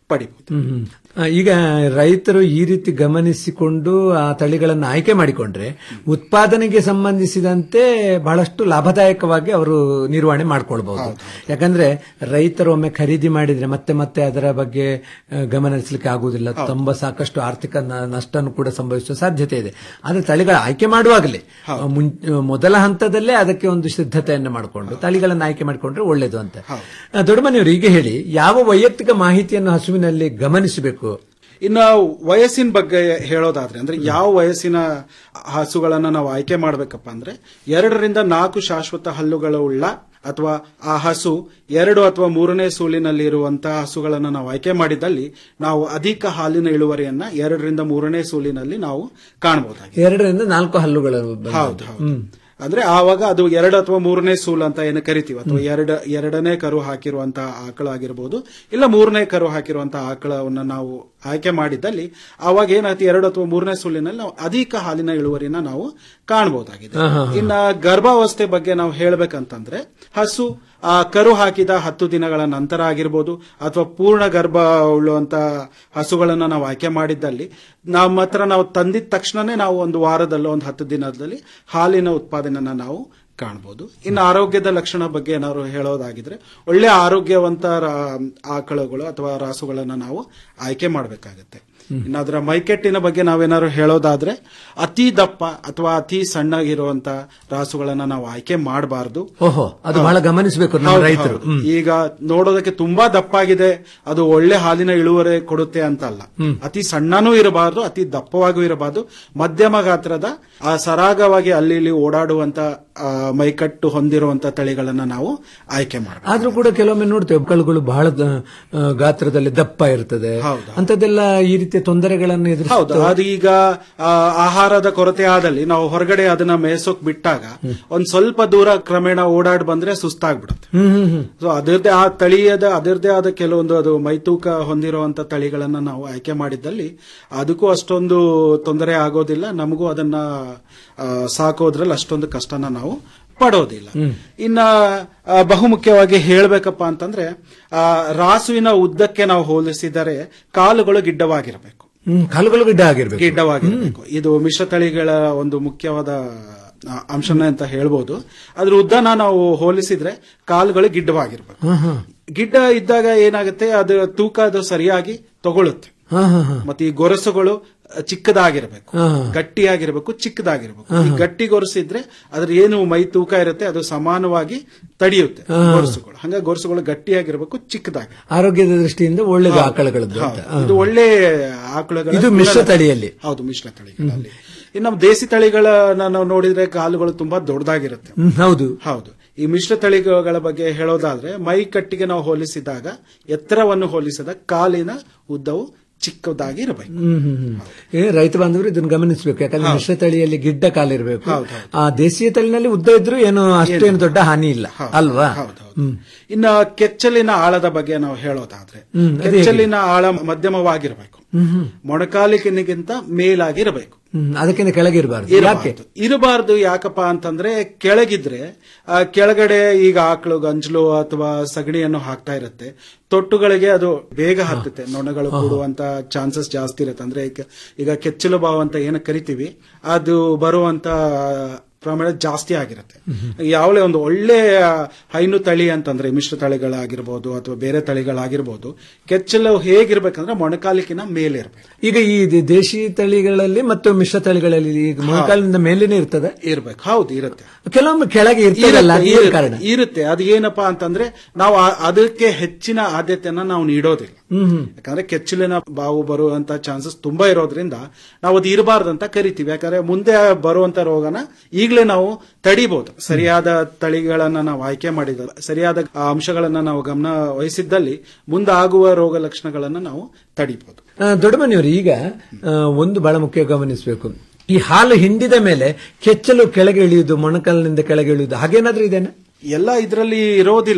ಪಡಿಬಹುದು ಹ್ಮ್, ಹ್ಮ್. ಆ, ಈಗ ರೈತರು ಈ ರೀತಿ ಗಮನಿಸಿಕೊಂಡು ಆ ತಳಿಗಳನ್ನು ಆಯ್ಕೆ ಮಾಡಿಕೊಂಡ್ರೆ ಉತ್ಪಾದನೆಗೆ ಸಂಬಂಧಿಸಿದಂತೆ ಬಹಳಷ್ಟು ಲಾಭದಾಯಕವಾಗಿ ಅವರು ನಿರ್ವಹಣೆ ಮಾಡ್ಕೊಳ್ಬಹುದು ಯಾಕಂದ್ರೆ ರೈತರು ಒಮ್ಮೆ ಖರೀದಿ ಮಾಡಿದ್ರೆ ಮತ್ತೆ ಮತ್ತೆ ಅದರ ಬಗ್ಗೆ ಆ, ಗಮನ ಹರಿಸಲಿಕ್ಕೆ ಆಗುವುದಿಲ್ಲ ತುಂಬಾ ಸಾಕಷ್ಟು ಆರ್ಥಿಕ ನ- ನಷ್ಟನು ಕೂಡ ಸಂಭವಿಸುವ ಸಾಧ್ಯತೆ ಇದೆ ಆದ್ರೆ ತಳಿಗಳ ಆಯ್ಕೆ ಮಾಡುವಾಗಲೇ ಆ, ಮುಂ- ಮೊದಲ ಹಂತದಲ್ಲೇ ಅದಕ್ಕೆ ಒಂದು ಸಿದ್ಧತೆಯನ್ನು ಮಾಡಿಕೊಂಡು ತಳಿಗಳನ್ನು ಆಯ್ಕೆ ಮಾಡಿಕೊಂಡ್ರೆ ಒಳ್ಳೇದು ಅಂತ ಆ, ದೊಡ್ಡಮನೆಯವರು ಈಗ ಹೇಳಿ ಯಾವ ವೈಯಕ್ತಿಕ ಮಾಹಿತಿಯನ್ನು ಹಸುವಿನಲ್ಲಿ ಗಮನಿಸಬೇಕು ಇನ್ನು ವಯಸ್ಸಿನ ಬಗ್ಗೆ ಹೇಳೋದಾದ್ರೆ ಅಂದ್ರೆ ಯಾವ ವಯಸ್ಸಿನ ಹಸುಗಳನ್ನ ನಾವು ಆಯ್ಕೆ ಮಾಡ್ಬೇಕಪ್ಪ ಅಂದ್ರೆ ಎರಡರಿಂದ ನಾಲ್ಕು ಶಾಶ್ವತ ಹಲ್ಲುಗಳ ಉಳ್ಳ ಅಥವಾ ಆ ಹಸು ಎರಡು ಅಥವಾ ಮೂರನೇ ಸೂಲಿನಲ್ಲಿ ಇರುವಂತಹ ಹಸುಗಳನ್ನು ನಾವು ಆಯ್ಕೆ ಮಾಡಿದಲ್ಲಿ ನಾವು ಅಧಿಕ ಹಾಲಿನ ಇಳುವರಿಯನ್ನ ಎರಡರಿಂದ ಮೂರನೇ ಸೂಲಿನಲ್ಲಿ ನಾವು ಕಾಣಬಹುದಾಗಿದೆ ಎರಡರಿಂದ ನಾಲ್ಕು ಹಲ್ಲುಗಳು ಬಂದದ್ದು. ಹೌದು, ಹೌದು. ಹ್ಮ್. ಅಂದ್ರೆ ಆವಾಗ ಅದು ಎರಡು ಅಥವಾ ಮೂರನೇ ಸೂಲ್ ಅಂತ ಏನು ಕರಿತೀವಿ ಅಥವಾ ಎರಡ ಎರಡನೇ ಕರು ಹಾಕಿರುವಂತಹ ಆಕಳ ಆಗಿರಬಹುದು ಇಲ್ಲ ಮೂರನೇ ಕರು ಹಾಕಿರುವಂತಹ ಆಕಳವನ್ನ ನಾವು ಆಯ್ಕೆ ಮಾಡಿದ್ದಲ್ಲಿ ಆವಾಗ ಏನಾಯ್ತು ಎರಡು ಅಥವಾ ಮೂರನೇ ಸೂಲಿನಲ್ಲಿ ನಾವು ಅಧಿಕ ಹಾಲಿನ ಇಳುವರಿನ ನಾವು ಕಾಣಬಹುದಾಗಿದೆ ಹಾ, ಹಾ, ಹಾ. ಇನ್ನ ಗರ್ಭಾವಸ್ಥೆ ಬಗ್ಗೆ ನಾವು ಹೇಳ್ಬೇಕಂತಂದ್ರೆ ಹಸು ಆ ಕರು ಹಾಕಿದ ಹತ್ತು ದಿನಗಳ ನಂತರ ಆಗಿರ್ಬೋದು ಅಥವಾ ಪೂರ್ಣ ಗರ್ಭ ಉಳ್ಳುವಂತ ಹಸುಗಳನ್ನ ನಾವು ಆಯ್ಕೆ ಮಾಡಿದ್ದಲ್ಲಿ ನಮ್ಮ ಹತ್ರ ನಾವು ತಂದಿದ ತಕ್ಷಣನೇ ನಾವು ಒಂದು ವಾರದಲ್ಲೋ ಒಂದು ಹತ್ತು ದಿನದಲ್ಲಿ ಹಾಲಿನ ಉತ್ಪಾದನೆಯನ್ನ ನಾವು ಕಾಣಬಹುದು ಇನ್ನು ಆರೋಗ್ಯದ ಲಕ್ಷಣ ಬಗ್ಗೆ ಏನಾದ್ರು ಹೇಳೋದಾಗಿದ್ರೆ ಒಳ್ಳೆ ಆರೋಗ್ಯವಂತ ರಾ- ಆಕಳುಗಳು ಅಥವಾ ರಾಸುಗಳನ್ನ ನಾವು ಆಯ್ಕೆ ಮಾಡಬೇಕಾಗತ್ತೆ ಇನ್ನು ಅದರ ಮೈಕೆಟ್ಟಿನ ಬಗ್ಗೆ ನಾವೇನಾದ್ರು ಹೇಳೋದಾದ್ರೆ ಅತಿ ದಪ್ಪ ಅಥವಾ ಅತಿ ಸಣ್ಣಗಿರುವಂತ ರಾಸುಗಳನ್ನ ನಾವು ಆಯ್ಕೆ ಮಾಡಬಾರ್ದು ಓಹೋ ಅದು ಬಹಳ ಗಮನಿಸಬೇಕು ನಮ್ಮ ರೈತರು ಹ್ಮ್. ಈಗ ನೋಡೋದಕ್ಕೆ ತುಂಬಾ ದಪ್ಪಾಗಿದೆ ಅದು ಒಳ್ಳೆ ಹಾಲಿನ ಇಳುವರಿ ಕೊಡುತ್ತೆ ಅಂತ ಅಲ್ಲ ಹ್ಮ್. ಅತಿ ಸಣ್ಣನೂ ಇರಬಾರ್ದು ಅತಿ ದಪ್ಪವಾಗೂ ಇರಬಾರ್ದು ಮಧ್ಯಮ ಗಾತ್ರದ ಆ ಸರಾಗವಾಗಿ ಅಲ್ಲಿ ಇಲ್ಲಿ ಓಡಾಡುವಂತ ಆ, ಮೈಕಟ್ಟು ಹೊಂದಿರುವಂತ ತಳಿಗಳನ್ನ ನಾವು ಆಯ್ಕೆ ಮಾಡಬೇಕು ಆದ್ರೂ ಕೂಡ ಕೆಲವೊಮ್ಮೆ ನೋಡ್ತೇವೆ ಕಳುಗಳು ಬಹಳ ದ- ಆ, ಗಾತ್ರದಲ್ಲಿ ದಪ್ಪ ಇರ್ತದೆ ಅಂತದೆಲ್ಲ ಈ ರೀತಿಯ ತೊಂದರೆಗಳನ್ನು ಹೌದು ಎದುರಿಸುತ್ತೆ ಅದು ಈಗ ಆ, ಆಹಾರದ ಕೊರತೆ ಆದಲ್ಲಿ ನಾವು ಹೊರಗಡೆ ಅದನ್ನ ಮೇಯ್ಸೋಕ್ ಬಿಟ್ಟಾಗ ಒಂದ್ ಸ್ವಲ್ಪ ದೂರ ಕ್ರಮೇಣ ಓಡಾಡ್ ಬಂದ್ರೆ ಸುಸ್ತಾಗ್ಬಿಡುತ್ತೆ ಹ್ಮ್ ಹ್ಮ್ ಹ್ಮ್ ಸೊ ಅದರದ್ದೇ ಆ ತಳಿಯದ ಅದರದ್ದೇ ಆದ ಕೆಲವೊಂದು ಅದು ಮೈತೂಕ ಹೊಂದಿರುವಂತ ತಳಿಗಳನ್ನ ನಾವು ಆಯ್ಕೆ ಮಾಡಿದ್ದಲ್ಲಿ ಅದಕ್ಕೂ ಅಷ್ಟೊಂದು ತೊಂದರೆ ಆಗೋದಿಲ್ಲ ನಮಗೂ ಅದನ್ನ ಆ, ಸಾಕೋದ್ರಲ್ಲಿ ಅಷ್ಟೊಂದು ಕಷ್ಟನ ನಾವು ಪಡೋದಿಲ್ಲ ಇನ್ನ ಆ, ಬಹುಮುಖ್ಯವಾಗಿ ಹೇಳ್ಬೇಕಪ್ಪ ಅಂತಂದ್ರೆ ಆ, ರಾಸುವಿನ ಉದ್ದಕ್ಕೆ ನಾವು ಹೋಲಿಸಿದರೆ ಕಾಲುಗಳು ಗಿಡ್ಡವಾಗಿರಬೇಕು ಹ್ಮ್ ಕಾಲುಗಳು ಗಿಡ್ಡ ಆಗಿರ್ಬೇಕು ಗಿಡ್ಡವಾಗಿರಬೇಕು ಇದು ಮಿಶ್ರತಳಿಗಳ ಒಂದು ಮುಖ್ಯವಾದ ಆ, ಅಂಶನೇ ಅಂತ ಹೇಳ್ಬೋದು ಅದ್ರ ಉದ್ದನ ನಾವು ಹೋಲಿಸಿದ್ರೆ ಕಾಲುಗಳು ಗಿಡ್ಡವಾಗಿರ್ಬೇಕು ಹಾ, ಹಾ. ಗಿಡ್ಡ ಇದ್ದಾಗ ಏನಾಗುತ್ತೆ ಅದು ತೂಕ ಅದು ಸರಿಯಾಗಿ ತಗೊಳುತ್ತೆ ಹಾ, ಹಾ, ಹಾ. ಮತ್ತೆ ಈ ಗೊರಸುಗಳು ಚಿಕ್ಕದಾಗಿರ್ಬೇಕು ಹಾ. ಗಟ್ಟಿಯಾಗಿರ್ಬೇಕು ಚಿಕ್ಕದಾಗಿರ್ಬೇಕು ಹಾ, ಈ ಹಾ. ಗಟ್ಟಿ ಗೊರಸಿದ್ರೆ ಅದ್ರ ಏನು ಮೈ ತೂಕ ಇರುತ್ತೆ ಅದು ಸಮಾನವಾಗಿ ತಡೆಯುತ್ತೆ ಹಾ. ಗೊರಸುಗಳು ಹಂಗಾಗಿ ಗೊರಸುಗಳು ಗಟ್ಟಿಯಾಗಿರ್ಬೇಕು ಚಿಕ್ಕದಾಗಿ ಆರೋಗ್ಯದ ದೃಷ್ಟಿಯಿಂದ ಒಳ್ಳೆದು ಹೌದು. ಆಕಳಗಳದ್ದು ಅಂತ. ಹೌದು. ಹಾ. ಇದು ಒಳ್ಳೆ ಆಕಳುಗಳ ಇದು ಮಿಶ್ರ ತಳಿಯಲ್ಲಿ. ಹೌದು ಮಿಶ್ರ ತಳಿಗಳಲ್ಲಿ ಇನ್ನು ನಮ್ಮ ದೇಸಿ ತಳಿಗಳ ನಾವು ನೋಡಿದ್ರೆ ಕಾಲುಗಳು ತುಂಬಾ ದೊಡ್ಡದಾಗಿರುತ್ತೆ ಹ್ಮ್, ಹೌದು ಹೌದು ಈ ಮಿಶ್ರ ತಳಿಗಳ ಬಗ್ಗೆ ಹೇಳೋದಾದ್ರೆ ಮೈ ಕಟ್ಟಿಗೆ ನಾವು ಹೋಲಿಸಿದಾಗ ಎತ್ತರವನ್ನು ಹೋಲಿಸಿದಾಗ ಕಾಲಿನ ಉದ್ದವು ಚಿಕ್ಕದಾಗಿ ಇರಬೇಕು ಹ್ಮ್ ಹ್ಮ್ ಹ್ಮ್. ಏ ರೈತ ಬಾಂಧವರು ಇದನ್ನು ಗಮನಿಸಬೇಕು ಯಾಕಂದ್ರೆ ಮಿಶ್ರ ತಳಿಯಲ್ಲಿ ಗಿಡ್ಡ ಕಾಲಿರಬೇಕು ಹೌದು, ಹೌದು. ಆ ದೇಶೀಯ ತಳಿನಲ್ಲಿ ಉದ್ದ ಇದ್ರೂ ಏನು ಅಷ್ಟೇನು ದೊಡ್ಡ ಹಾನಿ ಇಲ್ಲ ಅಲ್ವಾ ಹ್ಮ್ ಇನ್ನು ಕೆಚ್ಚಲಿನ ಆಳದ ಬಗ್ಗೆ ನಾವು ಹೇಳೋದಾದ್ರೆ ಹ್ಮ್, ಅದೇ ಹೇಗೆ? ಕೆಚ್ಚಲಿನ ಆಳ ಮಧ್ಯಮವಾಗಿರಬೇಕು ಹ್ಮ್ ಹ್ಮ್ ಮೊಣಕಾಲಿಕಿನಿಗಿಂತ ಮೇಲಾಗಿರಬೇಕು ಹ್ಮ್ ಅದಕ್ಕಿಂತ ಕೆಳಗೆ ಇರಬಾರ್ದು ಯಾಕೆ ಇರಬಾರ್ದು ಇರಬಾರ್ದು ಯಾಕಪ್ಪ ಅಂತಂದ್ರೆ ಕೆಳಗಿದ್ರೆ ಆ ಕೆಳಗಡೆ ಈಗ ಆಕಳು ಗಂಜಲು ಅಥವಾ ಸಗಣಿಯನ್ನು ಹಾಕ್ತಾ ಇರುತ್ತೆ ತೊಟ್ಟುಗಳಿಗೆ ಅದು ಬೇಗ ಹತ್ತುತ್ತೆ ನೊಣಗಳು ಕೂಡುವಂತ ಚಾನ್ಸಸ್ ಜಾಸ್ತಿ ಇರುತ್ತೆ ಅಂದ್ರೆ ಈಗ- ಈಗ ಕೆಚ್ಚಲು ಬಾವು ಅಂತ ಏನು ಕರಿತೀವಿ ಅದು ಬರುವಂತ ಪ್ರಮಾಣ ಜಾಸ್ತಿ ಆಗಿರುತ್ತೆ ಯಾವಳೆ ಒಂದು ಒಳ್ಳೆ ಹೈನು ತಳಿ ಅಂತಂದ್ರೆ ಮಿಶ್ರ ತಳಿಗಳಾಗಿರ್ಬೋದು ಅಥವಾ ಬೇರೆ ತಳಿಗಳಾಗಿರ್ಬೋದು ಕೆಚ್ಚಲು ಹೇಗಿರ್ಬೇಕಂದ್ರೆ ಮೊಣಕಾಲಿಕಿನ ಮೇಲೆ ಇರಬೇಕು ಈಗ ಈ ದೇ- ದೇಶಿ ತಳಿಗಳಲ್ಲಿ ಮತ್ತು ಮಿಶ್ರ ತಳಿಗಳಲ್ಲಿ ಈಗ ಮೊಣಕಾಲಿನಿಂದ ಮೇಲೇನೆ ಇರ್ತದೆ ಇರ್ಬೇಕು ಹೌದು ಇರುತ್ತೆ ಕೆಲವೊಮ್ಮೆ ಕೆಳಗೆ ಇರ್ತದಲ್ಲ ಇರುತ್ತೆ, ಅದೇನ್ ಇರುತ್ತೆ, ಕಾರಣ ಇರುತ್ತೆ ಅದು ಏನಪ್ಪಾ ಅಂತಂದ್ರೆ ನಾವು ಆ- ಅದಕ್ಕೆ ಹೆಚ್ಚಿನ ಆದ್ಯತೆಯನ್ನ ನಾವು ನೀಡೋದಿಲ್ಲ ಹ್ಮ್ ಹ್ಮ್ ಯಾಕಂದ್ರೆ ಕೆಚ್ಚಲಿನ ಬಾವು ಬರುವಂತ ಚಾನ್ಸಸ್ ತುಂಬಾ ಇರೋದ್ರಿಂದ ನಾವು ಅದು ಇರಬಾರ್ದಂತ ಕರಿತೀವಿ ಯಾಕಂದ್ರೆ ಮುಂದೆ ಬರುವಂತ ರೋಗನ ಈಗಲೇ ನಾವು ತಡಿಬಹುದು ಸರಿಯಾದ ತಳಿಗಳನ್ನ ನಾವು ಆಯ್ಕೆ ಮಾಡಿದ ಸರಿಯಾದ ಆ ಅಂಶಗಳನ್ನ ನಾವು ಗಮನ ವಹಿಸಿದ್ದಲ್ಲಿ ಮುಂದೆ ಆಗುವ ರೋಗ ಲಕ್ಷಣಗಳನ್ನ ನಾವು ತಡಿಬಹುದು ಆ, ದೊಡ್ಡಮನೆಯವರು ಈಗ ಆ, ಒಂದು ಬಹಳ ಮುಖ್ಯ ಗಮನಿಸಬೇಕು ಈ ಹಾಲು ಹಿಂಡಿದ ಮೇಲೆ ಕೆಚ್ಚಲು ಕೆಳಗೆ ಇಳಿಯುವುದು ಮೊಣಕಾಲಿನಿಂದ ಕೆಳಗೆ ಇಳಿಯುವುದು ಹಾಗೇನಾದ್ರೂ ಇದೇನಾ ಎಲ್ಲ ಇದರಲ್ಲಿ ಇರೋದಿಲ್ಲ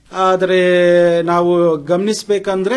ಆದರೆ ನಾವು ಗಮನಿಸಬೇಕಂದ್ರೆ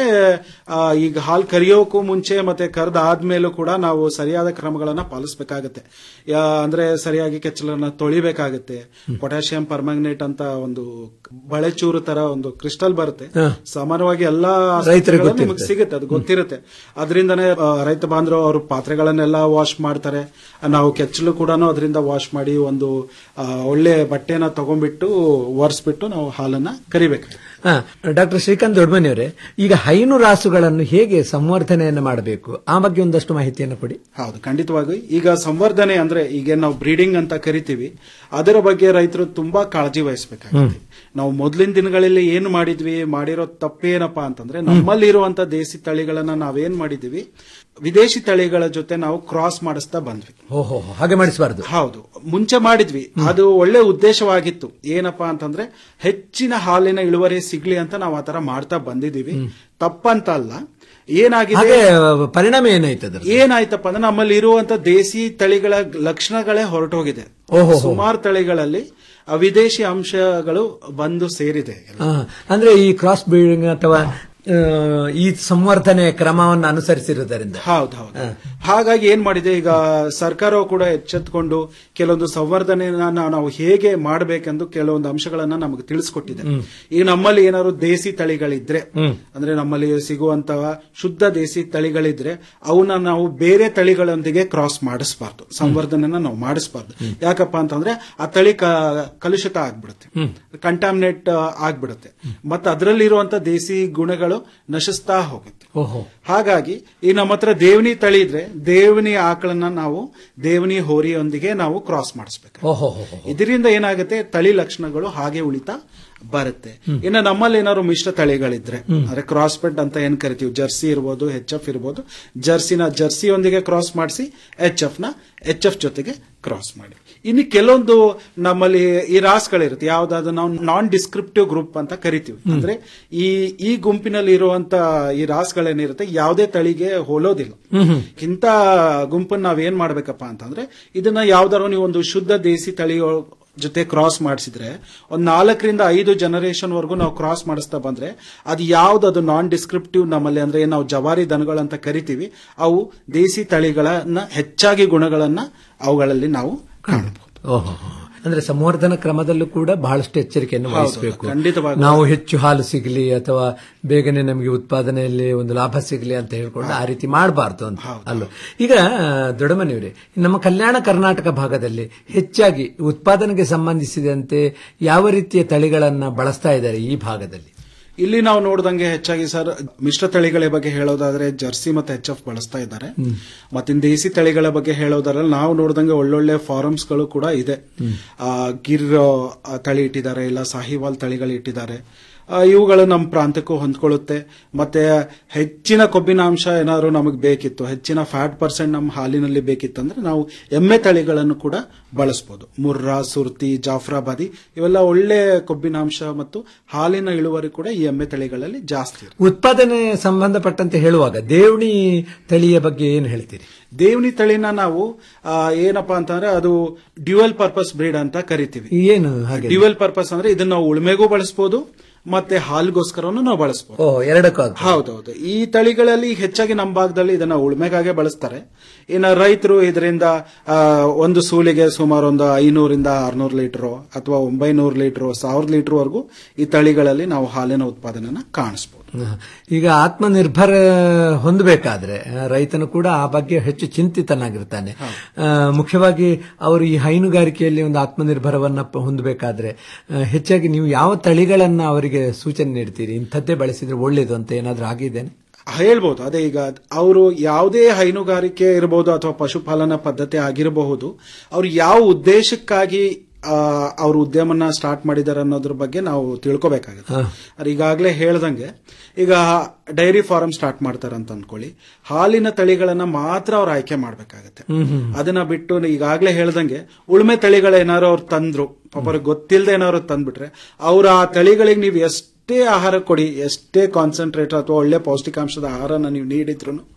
ಈಗ ಹಾಲು ಕರಿಯೋಕ್ಕೂ ಮುಂಚೆ ಮತ್ತೆ ಕರೆದ ಆದ್ಮೇಲೂ ಕೂಡ ನಾವು ಸರಿಯಾದ ಕ್ರಮಗಳನ್ನ ಪಾಲಿಸಬೇಕಾಗತ್ತೆ ಅಂದ್ರೆ ಸರಿಯಾಗಿ ಕೆಚ್ಚಲನ್ನ ತೊಳಿಬೇಕಾಗತ್ತೆ ಪೊಟ್ಯಾಷಿಯಂ ಪರ್ಮ್ಯಾಂಗನೇಟ್ ಅಂತ ಒಂದು ಬಳೆಚೂರು ತರ ಒಂದು ಕ್ರಿಸ್ಟಲ್ ಬರುತ್ತೆ ಹಾ. ಸಾಮಾನ್ಯವಾಗಿ ಎಲ್ಲಾ ರೈತರಿಗೆ ಆಸ್ಪತ್ರೆಗಳಲ್ಲಿ ನಿಮಗೆ ಗೊತ್ತಿರುತ್ತೆ. ಸಿಗುತ್ತೆ ಅದು ಗೊತ್ತಿರುತ್ತೆ ಅದರಿಂದನೇ ಆ, ರೈತ ಬಾಂಧವರು ಅವರು ಪಾತ್ರೆಗಳನ್ನೆಲ್ಲ ವಾಶ್ ಮಾಡ್ತಾರೆ ನಾವು ಕೆಚ್ಚಲು ಕೂಡ ಅದರಿಂದ ವಾಶ್ ಮಾಡಿ ಒಂದು ಆ, ಒಳ್ಳೆ ಬಟ್ಟೆನ ತಗೊಂಡ್ಬಿಟ್ಟು ಒರೆಸ್ಬಿಟ್ಟು ನಾವು ಹಾಲನ್ನ ಕರಿಬೇಕು ಡಾಕ್ಟರ್ ಶ್ರೀಕಾಂತ್ ದೊಡ್ಮನಿ ಅವರೇ ಈಗ ಹೈನು ರಾಸುಗಳನ್ನು ಹೇಗೆ ಸಂವರ್ಧನೆಯನ್ನು ಮಾಡಬೇಕು ಆ ಬಗ್ಗೆ ಒಂದಷ್ಟು ಮಾಹಿತಿಯನ್ನು ಕೊಡಿ ಹೌದು ಖಂಡಿತವಾಗಿ ಈಗ ಸಂವರ್ಧನೆ ಅಂದ್ರೆ ಈಗ ನಾವು ಬ್ರೀಡಿಂಗ್ ಅಂತ ಕರಿತೀವಿ ಅದರ ಬಗ್ಗೆ ರೈತರು ತುಂಬಾ ಕಾಳಜಿ ವಹಿಸಬೇಕಾಗುತ್ತೆ ನಾವು ಮೊದಲಿನ ದಿನಗಳಲ್ಲಿ ಏನು ಮಾಡಿದ್ವಿ ಮಾಡಿರೋ ತಪ್ಪೇನಪ್ಪಾ ಅಂತಂದ್ರೆ ನಮ್ಮಲ್ಲಿ ಇರುವಂತ ದೇಸಿ ತಳಿಗಳನ್ನ ನಾವೇನ್ ಮಾಡಿದ್ವಿ ವಿದೇಶಿ ತಳಿಗಳ ಜೊತೆ ನಾವು ಕ್ರಾಸ್ ಮಾಡಿಸ್ತಾ ಬಂದ್ವಿ ಓಹೋ ಹಾಗೆ ಮಾಡಿಸಬಾರದು ಹೌದು ಮುಂಚೆ ಮಾಡಿದ್ವಿ ಅದು ಒಳ್ಳೆ ಉದ್ದೇಶವಾಗಿತ್ತು ಏನಪ್ಪಾ ಅಂತಂದ್ರೆ ಹೆಚ್ಚಿನ ಹಾಲಿನ ಇಳುವರಿ ಸಿಗ್ಲಿ ಅಂತ ನಾವು ಆತರ ಮಾಡ್ತಾ ಬಂದಿದೀವಿ ತಪ್ಪಂತ ಅಲ್ಲ ಏನಾಗಿದೆ ಹಾಗೆ ಪರಿಣಾಮ ಏನಾಯ್ತು ಅದರ ಏನಾಯ್ತಪ್ಪ ಅಂದ್ರೆ ನಮ್ಮಲ್ಲಿ ಇರುವಂತ ದೇಸಿ ತಳಿಗಳ ಲಕ್ಷಣಗಳೇ ಹೊರಟೋಗಿದೆ ಓಹೋ. ಸುಮಾರು ತಳಿಗಳಲ್ಲಿ ಆ ವಿದೇಶಿ ಅಂಶಗಳು ಬಂದು ಸೇರಿದೆ ಅಂದ್ರೆ ಈ ಕ್ರಾಸ್ ಬ್ರೀಡಿಂಗ್ ಅಥವಾ ಆ, ಈ ಸಂವರ್ಧನೆ ಕ್ರಮವನ್ನು ಅನುಸರಿಸಿರುವುದರಿಂದ ಹೌದು ಹೌದು ಹಾಗಾಗಿ ಏನ್ ಮಾಡಿದೆ ಈಗ ಸರ್ಕಾರವು ಕೂಡ ಎಚ್ಚೆತ್ಕೊಂಡು ಕೆಲವೊಂದು ಸಂವರ್ಧನೆಯನ್ನ ನಾವು ಹೇಗೆ ಮಾಡಬೇಕೆಂದು ಕೆಲವೊಂದು ಅಂಶಗಳನ್ನ ನಮಗೆ ತಿಳಿಸ್ಕೊಟ್ಟಿದೆ ಹ್ಮ್. ಈಗ ನಮ್ಮಲ್ಲಿ ಏನಾದ್ರು ದೇಸಿ ತಳಿಗಳಿದ್ರೆ ಹ್ಮ್. ಅಂದ್ರೆ ನಮ್ಮಲ್ಲಿ ಸಿಗುವಂತಹ ಶುದ್ಧ ದೇಸಿ ತಳಿಗಳಿದ್ರೆ ಅವನ್ನ ನಾವು ಬೇರೆ ತಳಿಗಳೊಂದಿಗೆ ಕ್ರಾಸ್ ಮಾಡಿಸಬಾರ್ದು ಸಂವರ್ಧನೆನ ನಾವು ಮಾಡಿಸಬಾರ್ದು ಯಾಕಪ್ಪ ಅಂತಂದ್ರೆ ಆ ತಳಿ ಕ- ಕಲುಷಿತ ಆಗ್ಬಿಡುತ್ತೆ ಕಂಟಾಮಿನೇಟ್ ಆಗ್ಬಿಡುತ್ತೆ ಮತ್ತೆ ಅದರಲ್ಲಿರುವಂತ ದೇಸಿ ಗುಣಗಳು ನಶಿಸ್ತಾ ಹೋಗುತ್ತೆ ಓಹೋ ಹಾಗಾಗಿ ಈ ನಮ್ಮ ಹತ್ರ ದೇವನಿ ತಳಿ ಇದ್ರೆ ದೇವನಿ ಆಕಳನ್ನ ನಾವು ದೇವನಿ ಹೋರಿಯೊಂದಿಗೆ ನಾವು ಕ್ರಾಸ್ ಮಾಡಿಸ್ಬೇಕು ಓಹೋ ಇದರಿಂದ ಏನಾಗುತ್ತೆ ತಳಿ ಲಕ್ಷಣಗಳು ಹಾಗೆ ಉಳಿತಾ ಬರುತ್ತೆ ಇನ್ನು ನಮ್ಮಲ್ಲಿ ಏನಾದ್ರು ಮಿಶ್ರ ತಳಿಗಳಿದ್ರೆ ಅಂದ್ರೆ ಕ್ರಾಸ್ ಬೆಡ್ ಅಂತ ಏನ್ ಕರಿತೀವಿ ಜರ್ಸಿ ಇರ್ಬೋದು ಎಚ್ ಎಫ್ ಇರ್ಬೋದು ಜರ್ಸಿನ ಜರ್ಸಿಯೊಂದಿಗೆ ಕ್ರಾಸ್ ಮಾಡಿಸಿ ಎಚ್ ಎಫ್ ನ ಎಚ್ ಎಫ್ ಜೊತೆಗೆ ಕ್ರಾಸ್ ಮಾಡಿ ಇನ್ನು ಕೆಲವೊಂದು ನಮ್ಮಲ್ಲಿ ಈ ರಾಸ್ಗಳಿರುತ್ತೆ ಯಾವ್ದಾದ್ರು ನಾವು ನಾನ್ ಡಿಸ್ಕ್ರಿಪ್ಟಿವ್ ಗ್ರೂಪ್ ಅಂತ ಕರಿತೀವಿ ಅಂದ್ರೆ ಈ ಈ ಗುಂಪಿನಲ್ಲಿ ಇರುವಂತ ಈ ರಾಸ್ಗಳೇನಿರುತ್ತೆ ಯಾವುದೇ ತಳಿಗೆ ಹೋಲೋದಿಲ್ಲ ಇಂಥ ಗುಂಪನ್ನ ನಾವೇನ್ ಮಾಡ್ಬೇಕಪ್ಪ ಅಂತಂದ್ರೆ ಇದನ್ನ ಯಾವ್ದಾದ್ರು ನೀವು ಒಂದು ಶುದ್ಧ ದೇಸಿ ತಳಿ ಜೊತೆ ಕ್ರಾಸ್ ಮಾಡಿಸಿದ್ರೆ ಒಂದ್ ನಾಲ್ಕರಿಂದ ಐದು ಜನರೇಷನ್ ವರೆಗೂ ನಾವು ಕ್ರಾಸ್ ಮಾಡಿಸ್ತಾ ಬಂದ್ರೆ ಅದು ಯಾವ್ದು ಅದು ನಾನ್ ಡಿಸ್ಕ್ರಿಪ್ಟಿವ್ ನಮ್ಮಲ್ಲಿ ಅಂದ್ರೆ ಏನ್ ನಾವು ಜವಾರಿ ದನಗಳಂತ ಕರಿತೀವಿ ಅವು ದೇಸಿ ತಳಿಗಳನ್ನ ಹೆಚ್ಚಾಗಿ ಗುಣಗಳನ್ನ ಅವುಗಳಲ್ಲಿ ನಾವು ಕಾಣಬಹುದು ಓಹೋ ಅಂದ್ರೆ ಸಂವರ್ಧನ ಕ್ರಮದಲ್ಲೂ ಕೂಡ ಬಹಳಷ್ಟು ಎಚ್ಚರಿಕೆಯನ್ನು ಹೌದು, ವಹಿಸಬೇಕು ಖಂಡಿತವಾಗ್ಲೂ. ನಾವು ಹೆಚ್ಚು ಹಾಲು ಸಿಗಲಿ ಅಥವಾ ಬೇಗನೆ ನಮಗೆ ಉತ್ಪಾದನೆಯಲ್ಲಿ ಒಂದು ಲಾಭ ಸಿಗಲಿ ಅಂತ ಹೇಳ್ಕೊಂಡು ಆ ರೀತಿ ಮಾಡಬಾರ್ದು ಅಂತ ಅಲ್ಲ ಈಗ ದೊಡ್ಡಮನೆಯವರೇ ನಮ್ಮ ಕಲ್ಯಾಣ ಕರ್ನಾಟಕ ಭಾಗದಲ್ಲಿ ಹೆಚ್ಚಾಗಿ ಉತ್ಪಾದನೆಗೆ ಸಂಬಂಧಿಸಿದಂತೆ ಯಾವ ರೀತಿಯ ತಳಿಗಳನ್ನ ಬಳಸ್ತಾ ಇದ್ದಾರೆ ಈ ಭಾಗದಲ್ಲಿ ಇಲ್ಲಿ ನಾವು ನೋಡ್ದಂಗೆ ಹೆಚ್ಚಾಗಿ ಸರ್ ಮಿಶ್ರ ತಳಿಗಳ ಬಗ್ಗೆ ಹೇಳೋದಾದ್ರೆ ಜರ್ಸಿ ಮತ್ತೆ ಎಚ್ ಎಫ್ ಬಳಸ್ತಾ ಇದ್ದಾರೆ ಮತ್ತಿನ್ ದೇಸಿ ತಳಿಗಳ ಬಗ್ಗೆ ಹೇಳೋದಾದ್ರೆ ನಾವು ನೋಡ್ದಂಗೆ ಒಳ್ಳೊಳ್ಳೆ ಫಾರಮ್ಸ್ ಗಳು ಕೂಡ ಇದೆ ಆ, ಗಿರ್ ಆ, ತಳಿ ಇಟ್ಟಿದ್ದಾರೆ ಇಲ್ಲ ಸಾಹಿವಾಲ್ ತಳಿಗಳು ಇಟ್ಟಿದ್ದಾರೆ ಆ, ಇವುಗಳು ನಮ್ಮ ಪ್ರಾಂತಕ್ಕೂ ಹೊಂದ್ಕೊಳ್ಳುತ್ತೆ ಮತ್ತೆ ಹೆಚ್ಚಿನ ಕೊಬ್ಬಿನಾಂಶ ಏನಾದ್ರು ನಮಗೆ ಬೇಕಿತ್ತು ಹೆಚ್ಚಿನ ಫ್ಯಾಟ್ ಪರ್ಸೆಂಟ್ ನಮ್ಮ ಹಾಲಿನಲ್ಲಿ ಬೇಕಿತ್ತಂದ್ರೆ ನಾವು ಎಮ್ಮೆ ತಳಿಗಳನ್ನು ಕೂಡ ಬಳಸಬಹುದು ಮುರ್ರಾ ಸುರ್ತಿ ಜಾಫ್ರಾಬಾದಿ ಇವೆಲ್ಲ ಒಳ್ಳೆ ಕೊಬ್ಬಿನಾಂಶ ಮತ್ತು ಹಾಲಿನ ಇಳುವರಿ ಕೂಡ ಈ ಎಮ್ಮೆ ತಳಿಗಳಲ್ಲಿ ಜಾಸ್ತಿ ಇರುತ್ತೆ. ಉತ್ಪಾದನೆ ಸಂಬಂಧಪಟ್ಟಂತೆ ಹೇಳುವಾಗ ದೇವಣಿ ತಳಿಯ ಬಗ್ಗೆ ಏನು ಹೇಳ್ತೀರಿ ದೇವನಿ ತಳಿನ ನಾವು ಆ, ಏನಪ್ಪಾ ಅಂತಂದ್ರೆ ಅದು ಡ್ಯುಯಲ್ ಪರ್ಪಸ್ ಬ್ರೀಡ್ ಅಂತ ಕರಿತೀವಿ ಏನು ಹಾಗೆ ಡ್ಯುಯಲ್ ಪರ್ಪಸ್ ಅಂದ್ರೆ ಇದನ್ನ ನಾವು ಉಳುಮೆಗೂ ಬಳಸಬಹುದು ಮತ್ತೆ ಹಾಲ್ಗೋಸ್ಕರನು ನಾವು ಬಳಸಬಹುದು ಓ ಎರಡಕ್ಕೂ ಆಗ್ತದೆ. ಹೌದೌದು ಈ ತಳಿಗಳಲ್ಲಿ ಈಗ ಹೆಚ್ಚಾಗಿ ನಮ್ಮ ಭಾಗದಲ್ಲಿ ಇದನ್ನ ಉಳುಮೆಗಾಗೆ ಬಳಸ್ತಾರೆ ಇನ್ನು ರೈತರು ಇದರಿಂದ ಆ, ಒಂದು ಸೂಲಿಗೆ ಸುಮಾರು ಒಂದು ಐನೂರಿಂದ ಆರ್ನೂರು ಲೀಟರ್ ಅಥವಾ ಒಂಬೈನೂರು ಲೀಟರ್ ಸಾವಿರ ಲೀಟರ್ ವರೆಗೂ ಈ ತಳಿಗಳಲ್ಲಿ ನಾವು ಹಾಲಿನ ಉತ್ಪಾದನೆನ ಕಾಣಿಸಬಹುದು ಹ. ಈಗ ಆತ್ಮನಿರ್ಭರ ಹೊಂದಬೇಕಾದ್ರೆ ಆ, ರೈತನು ಕೂಡ ಆ ಬಗ್ಗೆ ಹೆಚ್ಚು ಚಿಂತಿತನಾಗಿರ್ತಾನೆ ಆ, ಮುಖ್ಯವಾಗಿ ಅವರು ಈ ಹೈನುಗಾರಿಕೆಯಲ್ಲಿ ಒಂದು ಆತ್ಮನಿರ್ಭರವನ್ನ ಪ- ಹೊಂದಬೇಕಾದ್ರೆ ಆ, ಹೆಚ್ಚಾಗಿ ನೀವು ಯಾವ ತಳಿಗಳನ್ನ ಅವರಿಗೆ ಸೂಚನೆ ನೀಡ್ತೀರಿ ಇಂಥದ್ದೇ ಬಳಸಿದ್ರೆ ಒಳ್ಳೇದು ಅಂತ ಏನಾದ್ರೂ ಆಗಿದ್ದೇನೆ ಹೇಳ್ಬೋದು ಅದೇ ಈಗ ಅವರು ಯಾವುದೇ ಹೈನುಗಾರಿಕೆ ಇರಬಹುದು ಅಥವಾ ಪಶುಪಾಲನಾ ಪದ್ಧತಿ ಆಗಿರಬಹುದು ಅವ್ರು ಯಾವ ಉದ್ದೇಶಕ್ಕಾಗಿ ಆ, ಅವ್ರ ಉದ್ಯಮನ ಸ್ಟಾರ್ಟ್ ಮಾಡಿದ್ದಾರೆ ಅನ್ನೋದ್ರ ಬಗ್ಗೆ ನಾವು ತಿಳ್ಕೊಬೇಕಾಗುತ್ತೆ ಅವ್ರು ಈಗಾಗಲೇ ಹೇಳ್ದಂಗೆ ಈಗ ಡೈರಿ ಫಾರ್ಮ್ ಸ್ಟಾರ್ಟ್ ಮಾಡ್ತಾರೆ ಅಂತ ಅನ್ಕೊಳ್ಳಿ ಹಾಲಿನ ತಳಿಗಳನ್ನ ಮಾತ್ರ ಅವ್ರು ಆಯ್ಕೆ ಮಾಡ್ಬೇಕಾಗತ್ತೆ ಅದನ್ನ ಬಿಟ್ಟು ಈಗಾಗಲೇ ಹೇಳ್ದಂಗೆ ಉಳುಮೆ ತಳಿಗಳೇನಾರು ಅವ್ರು ತಂದ್ರು ಪಾಪ ಅವ್ರಿಗೆ ಗೊತ್ತಿಲ್ಲದೆ ಏನಾದ್ರು ತಂದ್ಬಿಟ್ರೆ ಅವ್ರ ಆ ತಳಿಗಳಿಗೆ ನೀವು ಎಷ್ಟೇ ಆಹಾರ ಕೊಡಿ ಎಷ್ಟೇ ಕಾನ್ಸಂಟ್ರೇಟ್ ಅಥವಾ ಒಳ್ಳೆ ಪೌಷ್ಟಿಕಾಂಶದ ಆಹಾರನ ನೀವು ನೀಡಿದ್ರು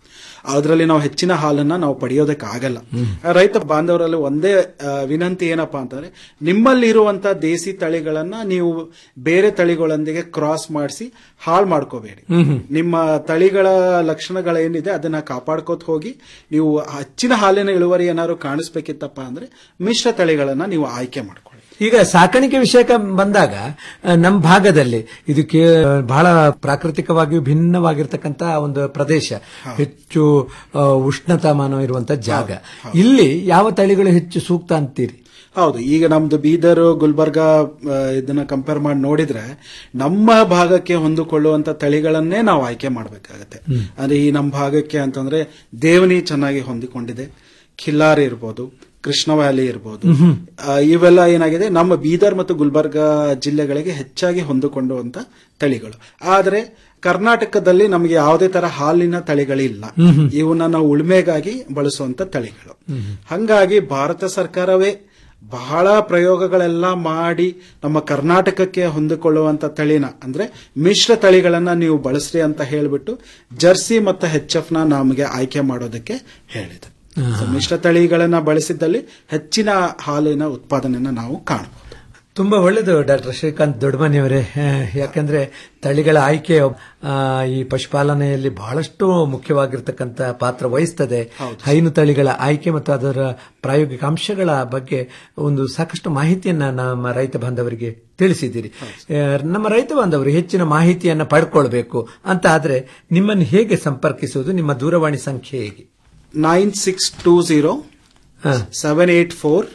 ಅದರಲ್ಲಿ ನಾವು ಹೆಚ್ಚಿನ ಹಾಲನ್ನ ನಾವು ಪಡೆಯೋದಕ್ಕೆ ಆಗಲ್ಲ ರೈತ ಬಾಂಧವರಲ್ಲಿ ಒಂದೇ ಆ, ವಿನಂತಿ ಏನಪ್ಪಾ ಅಂತಂದ್ರೆ ನಿಮ್ಮಲ್ಲಿ ಇರುವಂತ ದೇಸಿ ತಳಿಗಳನ್ನ ನೀವು ಬೇರೆ ತಳಿಗಳೊಂದಿಗೆ ಕ್ರಾಸ್ ಮಾಡಿಸಿ ಹಾಳು ಮಾಡ್ಕೋಬೇಡಿ ನಿಮ್ಮ ತಳಿಗಳ ಲಕ್ಷಣಗಳೇನಿದೆ ಅದನ್ನ ಕಾಪಾಡ್ಕೋತ ಹೋಗಿ ನೀವು ಹೆಚ್ಚಿನ ಹಾಲಿನ ಇಳುವರಿ ಏನಾದ್ರು ಕಾಣಿಸ್ಬೇಕಿತ್ತಪ್ಪ ಅಂದ್ರೆ ಮಿಶ್ರ ತಳಿಗಳನ್ನ ನೀವು ಆಯ್ಕೆ ಮಾಡ್ಕೊಳ್ಳಿ ಈಗ ಸಾಕಾಣಿಕೆ ವಿಷಯಕ್ಕೆ ಬಂದಾಗ ಆ, ನಮ್ಮ ಭಾಗದಲ್ಲಿ ಇದು ಕೇ ಬಹಳ ಪ್ರಾಕೃತಿಕವಾಗಿಯೂ ಭಿನ್ನವಾಗಿರ್ತಕ್ಕಂತ ಒಂದು ಪ್ರದೇಶ ಹೆಚ್ಚು ಆ, ಉಷ್ಣತಾಮಾನ ಇರುವಂತ ಜಾಗ ಇಲ್ಲಿ ಯಾವ ತಳಿಗಳು ಹೆಚ್ಚು ಸೂಕ್ತ ಅಂತೀರಿ ಹೌದು ಈಗ ನಮ್ದು ಬೀದರ್ ಗುಲ್ಬರ್ಗ ಆ, ಇದನ್ನ ಕಂಪೇರ್ ಮಾಡಿ ನೋಡಿದ್ರೆ ನಮ್ಮ ಭಾಗಕ್ಕೆ ಹೊಂದಿಕೊಳ್ಳುವಂತ ತಳಿಗಳನ್ನೇ ನಾವು ಆಯ್ಕೆ ಮಾಡಬೇಕಾಗತ್ತೆ ಅಂದ್ರೆ ಈ ನಮ್ಮ ಭಾಗಕ್ಕೆ ಅಂತಂದ್ರೆ ದೇವನಿ ಚೆನ್ನಾಗಿ ಹೊಂದಿಕೊಂಡಿದೆ ಖಿಲ್ಲಾರಿ ಇರ್ಬೋದು ಕೃಷ್ಣ ವ್ಯಾಲಿ ಇರ್ಬೋದು ಆ, ಇವೆಲ್ಲ ಏನಾಗಿದೆ ನಮ್ಮ ಬೀದರ್ ಮತ್ತು ಗುಲ್ಬರ್ಗ ಜಿಲ್ಲೆಗಳಿಗೆ ಹೆಚ್ಚಾಗಿ ಹೊಂದಿಕೊಳ್ಳುವಂತ ತಳಿಗಳು ಆದರೆ ಕರ್ನಾಟಕದಲ್ಲಿ ನಮಗೆ ಯಾವುದೇ ತರ ಹಾಲಿನ ತಳಿಗಳಿಲ್ಲ ಇವನ್ನ ನಾವು ಉಳುಮೆಗಾಗಿ ಬಳಸುವಂತ ತಳಿಗಳು ಹಂಗಾಗಿ ಭಾರತ ಸರ್ಕಾರವೇ ಬಹಳ ಪ್ರಯೋಗಗಳೆಲ್ಲ ಮಾಡಿ ನಮ್ಮ ಕರ್ನಾಟಕಕ್ಕೆ ಹೊಂದಿಕೊಳ್ಳುವಂತ ತಳಿನ ಅಂದ್ರೆ ಮಿಶ್ರ ತಳಿಗಳನ್ನ ನೀವು ಬಳಸ್ರಿ ಅಂತ ಹೇಳ್ಬಿಟ್ಟು ಜರ್ಸಿ ಮತ್ತು ಹೆಚ್ ಎಫ್ ನ ನಮಗೆ ಆಯ್ಕೆ ಮಾಡೋದಕ್ಕೆ ಹೇಳಿದೆ So, ಮಿಶ್ರ ತಳಿಗಳನ್ನ ಬಳಸಿದ್ದಲ್ಲಿ ಹೆಚ್ಚಿನ ಹಾಲಿನ ಉತ್ಪಾದನೆಯನ್ನ ನಾವು ಕಾಣಬಹುದು ತುಂಬಾ ಒಳ್ಳೆಯದು ಡಾಕ್ಟರ್ ಶ್ರೀಕಾಂತ್ ದೊಡ್ಡಮನಿಯವರೇ ಆ, ಯಾಕಂದ್ರೆ ತಳಿಗಳ ಆಯ್ಕೆ ಆ, ಈ ಪಶುಪಾಲನೆಯಲ್ಲಿ ಬಹಳಷ್ಟು ಮುಖ್ಯವಾಗಿರ್ತಕ್ಕಂಥ ಪಾತ್ರ ವಹಿಸ್ತದೆ ಹೈನು ತಳಿಗಳ ಆಯ್ಕೆ ಮತ್ತು ಅದರ ಪ್ರಾಯೋಗಿಕ ಅಂಶಗಳ ಬಗ್ಗೆ ಒಂದು ಸಾಕಷ್ಟು ಮಾಹಿತಿಯನ್ನ ನಮ್ಮ ರೈತ ಬಾಂಧವರಿಗೆ ತಿಳಿಸಿದ್ದೀರಿ ಆ, ನಮ್ಮ ರೈತ ಬಾಂಧವರು ಹೆಚ್ಚಿನ ಮಾಹಿತಿಯನ್ನ ಪಡ್ಕೊಳ್ಬೇಕು ಅಂತ ಆದ್ರೆ ನಿಮ್ಮನ್ನು ಹೇಗೆ ಸಂಪರ್ಕಿಸುವುದು ನಿಮ್ಮ ದೂರವಾಣಿ ಸಂಖ್ಯೆ ಹೇಗೆ nine six two zero seven eight four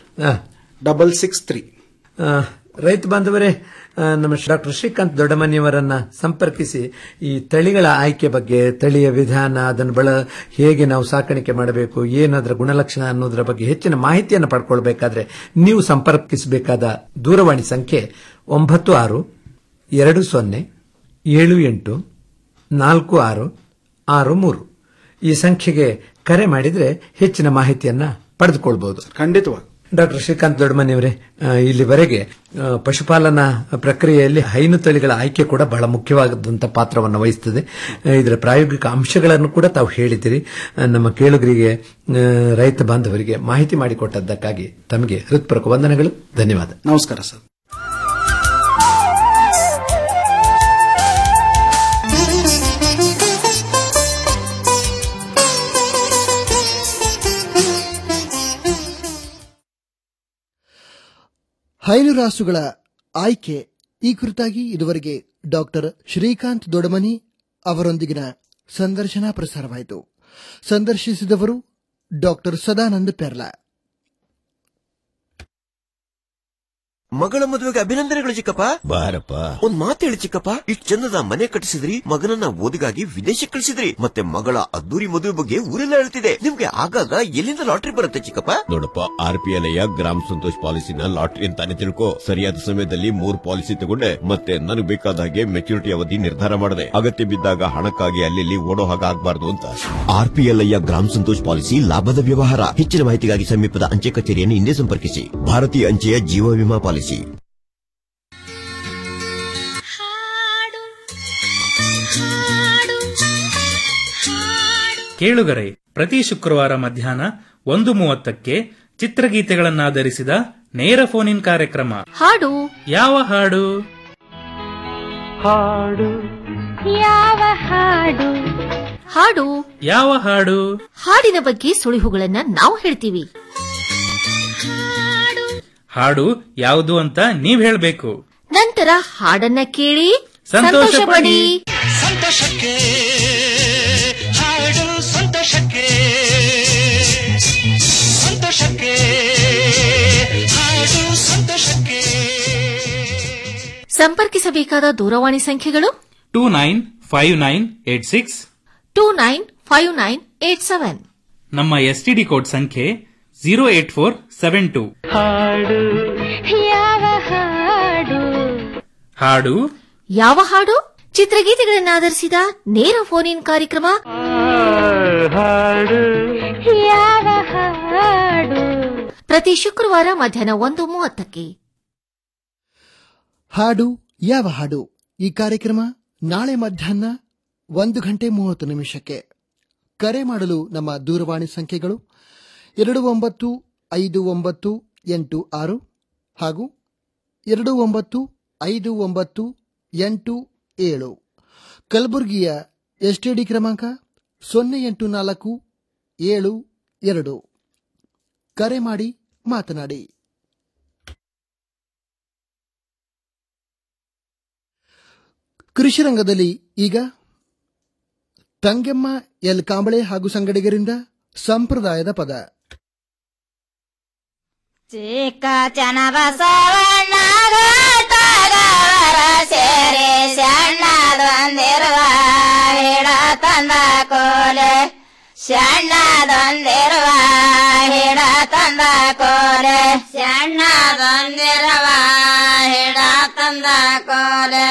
double six three ಆ, ರೈತ ಬಾಂಧವರೇ ಆ, ನಮ್ಮ ಡಾಕ್ಟರ್ ಶ್ರೀಕಾಂತ್ ದೊಡ್ಡಮನಿಯವರನ್ನ ಸಂಪರ್ಕಿಸಿ ಈ ತಳಿಗಳ ಆಯ್ಕೆ ಬಗ್ಗೆ ತಳಿಯ ವಿಧಾನ ಅದನ್ನು ಬಳ ಹೇಗೆ ನಾವು ಸಾಕಾಣಿಕೆ ಮಾಡಬೇಕು ಏನದರ ಗುಣಲಕ್ಷಣ ಅನ್ನೋದರ ಬಗ್ಗೆ ಹೆಚ್ಚಿನ ಮಾಹಿತಿಯನ್ನು ಪಡ್ಕೊಳ್ಬೇಕಾದ್ರೆ ನೀವು ಸಂಪರ್ಕಿಸಬೇಕಾದ ದೂರವಾಣಿ ಸಂಖ್ಯೆ ಒಂಬತ್ತು ಆರು ಎರಡು ಸೊನ್ನೆ ಏಳು ಎಂಟು ನಾಲ್ಕು ಆರು ಆರು ಮೂರು ಈ ಸಂಖ್ಯೆಗೆ ಕರೆ ಮಾಡಿದ್ರೆ ಹೆಚ್ಚಿನ ಮಾಹಿತಿಯನ್ನ ಪಡೆದುಕೊಳ್ಬಹುದು ಖಂಡಿತವಾಗಿ ಡಾಕ್ಟರ್ ಶ್ರೀಕಾಂತ್ ದೊಡ್ಡಮನಿಯವರೇ ಆ, ಇಲ್ಲಿವರೆಗೆ ಆ, ಪಶುಪಾಲನಾ ಪ್ರಕ್ರಿಯೆಯಲ್ಲಿ ಹೈನು ತಳಿಗಳ ಆಯ್ಕೆ ಕೂಡ ಬಹಳ ಮುಖ್ಯವಾದಂತಹ ಪಾತ್ರವನ್ನು ವಹಿಸುತ್ತದೆ ಆ, ಇದರ ಪ್ರಾಯೋಗಿಕ ಅಂಶಗಳನ್ನು ಕೂಡ ತಾವು ಹೇಳಿದ್ದೀರಿ ಆ, ನಮ್ಮ ಕೇಳುಗರಿಗೆ ಆ, ರೈತ ಬಾಂಧವರಿಗೆ ಮಾಹಿತಿ ಮಾಡಿಕೊಟ್ಟದ್ದಕ್ಕಾಗಿ ತಮಗೆ ಹೃತ್ಪೂರ್ವಕ ವಂದನೆಗಳು ಧನ್ಯವಾದ ನಮಸ್ಕಾರ ಸರ್ ಹೈನು ರಾಸುಗಳ ಆಯ್ಕೆ ಈ ಕುರಿತಾಗಿ ಇದುವರೆಗೆ ಡಾಕ್ಟರ್ ಶ್ರೀಕಾಂತ್ ದೊಡಮನಿ ಅವರೊಂದಿಗಿನ ಸಂದರ್ಶನ ಪ್ರಸಾರವಾಯಿತು ಸಂದರ್ಶಿಸಿದವರು ಡಾಕ್ಟರ್ ಸದಾನಂದ ಪೆರ್ಲಾ ಮಗಳ ಮದುವೆಗೆ ಅಭಿನಂದನೆಗಳು ಚಿಕ್ಕಪ್ಪ ಬಾರಪ್ಪ ಒಂದ್ ಮಾತು ಹೇಳಿ ಚಿಕ್ಕಪ್ಪ ಇಷ್ಟ್ ಚಂದದ ಮನೆ ಕಟ್ಟಿಸಿದ್ರಿ ಮಗನನ್ನ ಓದಿಗಾಗಿ ವಿದೇಶಕ್ಕೆ ಕಳಿಸಿದ್ರಿ ಮತ್ತೆ ಮಗಳ ಅದ್ದೂರಿ ಮದುವೆ ಬಗ್ಗೆ ಊರೆಲ್ಲ ಹೇಳ್ತಿದೆ ನಿಮ್ಗೆ ಆಗಾಗ ಎಲ್ಲಿಂದ ಲಾಟ್ರಿ ಬರುತ್ತೆ ಚಿಕ್ಕಪ್ಪ ನೋಡಪ್ಪ ಆರ್ ಪಿ ಎಲ್ ಗ್ರಾಮ ಸಂತೋಷ್ ಪಾಲಿಸಿನ ಲಾಟ್ರಿ ಅಂತಾನೆ ತಿಳ್ಕೊ ಸರಿಯಾದ ಸಮಯದಲ್ಲಿ ಮೂರ್ ಪಾಲಿಸಿ ತಗೊಂಡೆ ಮತ್ತೆ ನನಗೆ ಬೇಕಾದ ಹಾಗೆ ಮೆಚುರಿಟಿ ಅವಧಿ ನಿರ್ಧಾರ ಮಾಡಿದೆ ಅಗತ್ಯ ಬಿದ್ದಾಗ ಹಣಕ್ಕಾಗಿ ಅಲ್ಲಿ ಓಡೋ ಹಾಗೆ ಆಗ್ಬಾರ್ದು ಅಂತ ಆರ್ ಪಿ ಎಲ್ ಗ್ರಾಮ ಸಂತೋಷ್ ಪಾಲಿಸಿ ಲಾಭದ ವ್ಯವಹಾರ ಹೆಚ್ಚಿನ ಮಾಹಿತಿಗಾಗಿ ಸಮೀಪದ ಅಂಚೆ ಕಚೇರಿಯನ್ನು ಹಿಂದೆ ಸಂಪರ್ಕಿಸಿ ಭಾರತೀಯ ಅಂಚೆಯ ಜೀವ ವಿಮಾ ಪಾಲಿಸಿ ಕೇಳುಗರೆ ಪ್ರತಿ ಶುಕ್ರವಾರ ಮಧ್ಯಾಹ್ನ ಒಂದು ಮೂವತ್ತಕ್ಕೆ ಚಿತ್ರಗೀತೆಗಳನ್ನಾಧರಿಸಿದ ನೇರ ಫೋನ್ ಇನ್ ಕಾರ್ಯಕ್ರಮ ಹಾಡು ಯಾವ ಹಾಡು ಹಾಡು ಯಾವ ಹಾಡು ಹಾಡು ಯಾವ ಹಾಡು ಹಾಡಿನ ಬಗ್ಗೆ ಸುಳಿವುಗಳನ್ನ ನಾವು ಹೇಳ್ತೀವಿ ಹಾಡು ಯಾವುದು ಅಂತ ನೀವ್ ಹೇಳ್ಬೇಕು ನಂತರ ಹಾಡನ್ನ ಕೇಳಿ ಸಂತೋಷ ಪಡಿ. ಸಂತೋಷಕ್ಕೆ ಹಾಡು ಸಂತೋಷಕ್ಕೆ ಸಂತೋಷಕ್ಕೆ ಹಾಡು ಸಂತೋಷಕ್ಕೆ ಸಂಪರ್ಕಿಸಬೇಕಾದ ದೂರವಾಣಿ ಸಂಖ್ಯೆಗಳು two nine five nine eight six two nine five nine eight seven ನಮ್ಮ ಎಸ್ಟಿಡಿ ಕೋಡ್ ಸಂಖ್ಯೆ zero eight four seven two ಹಾಡು ಯಾವ ಹಾಡು ಹಾಡು ಯಾವ ಹಾಡು ಚಿತ್ರಗೀತೆಗಳನ್ನ ಆಧರಿಸಿದ ನೇರ ಫೋನ್ ಇನ್ ಕಾರ್ಯಕ್ರಮ ಹಾಡು ಯಾವ ಹಾಡು ಪ್ರತಿ ಶುಕ್ರವಾರ ಮಧ್ಯಾಹ್ನ ಒಂದು ಮೂವತ್ತಕ್ಕೆ ಹಾಡು ಯಾವ ಹಾಡು ಈ ಕಾರ್ಯಕ್ರಮ ನಾಳೆ ಮಧ್ಯಾಹ್ನ ಒಂದು ಗಂಟೆ ಮೂವತ್ತು ನಿಮಿಷಕ್ಕೆ ಕರೆ ಮಾಡಲು ನಮ್ಮ ದೂರವಾಣಿ ಸಂಖ್ಯೆಗಳು ಎರಡು ಒಂಬತ್ತು ಐದು ಒಂಬತ್ತು ಎಂಟು ಆರು ಹಾಗೂ ಎರಡು ಒಂಬತ್ತು ಐದು ಒಂಬತ್ತು ಎಂಟು ಏಳು ಕಲಬುರಗಿಯ ಎಸ್ಟಿಡಿ ಕ್ರಮಾಂಕ ಸೊನ್ನೆ ಎಂಟು ನಾಲ್ಕು ಏಳು ಎರಡು ಕರೆ ಮಾಡಿ ಮಾತನಾಡಿ ಕೃಷಿ ರಂಗದಲ್ಲಿ ಈಗ ತಂಗೆಮ್ಮ ಎಲ್ ಕಾಂಬಳೆ ಹಾಗೂ ಸಂಗಡಿಗರಿಂದ ಸಂಪ್ರದಾಯದ ಪದ ಚಿಕ್ಕ ಚನಬಸವಣ್ಣ ಘಟಗವರ ಸೇರಿ ಸಣ್ಣದೊಂದಿರುವ ಹಿಡ ತಂದ ಕೋಲೆ ಸಣ್ಣದೊಂದಿರುವ ಹಿಡ ತಂದ ಕೋಲೆ ಸಣ್ಣದೊಂದಿರುವ ಹಿಡ ತಂದ ಕೋಲೆ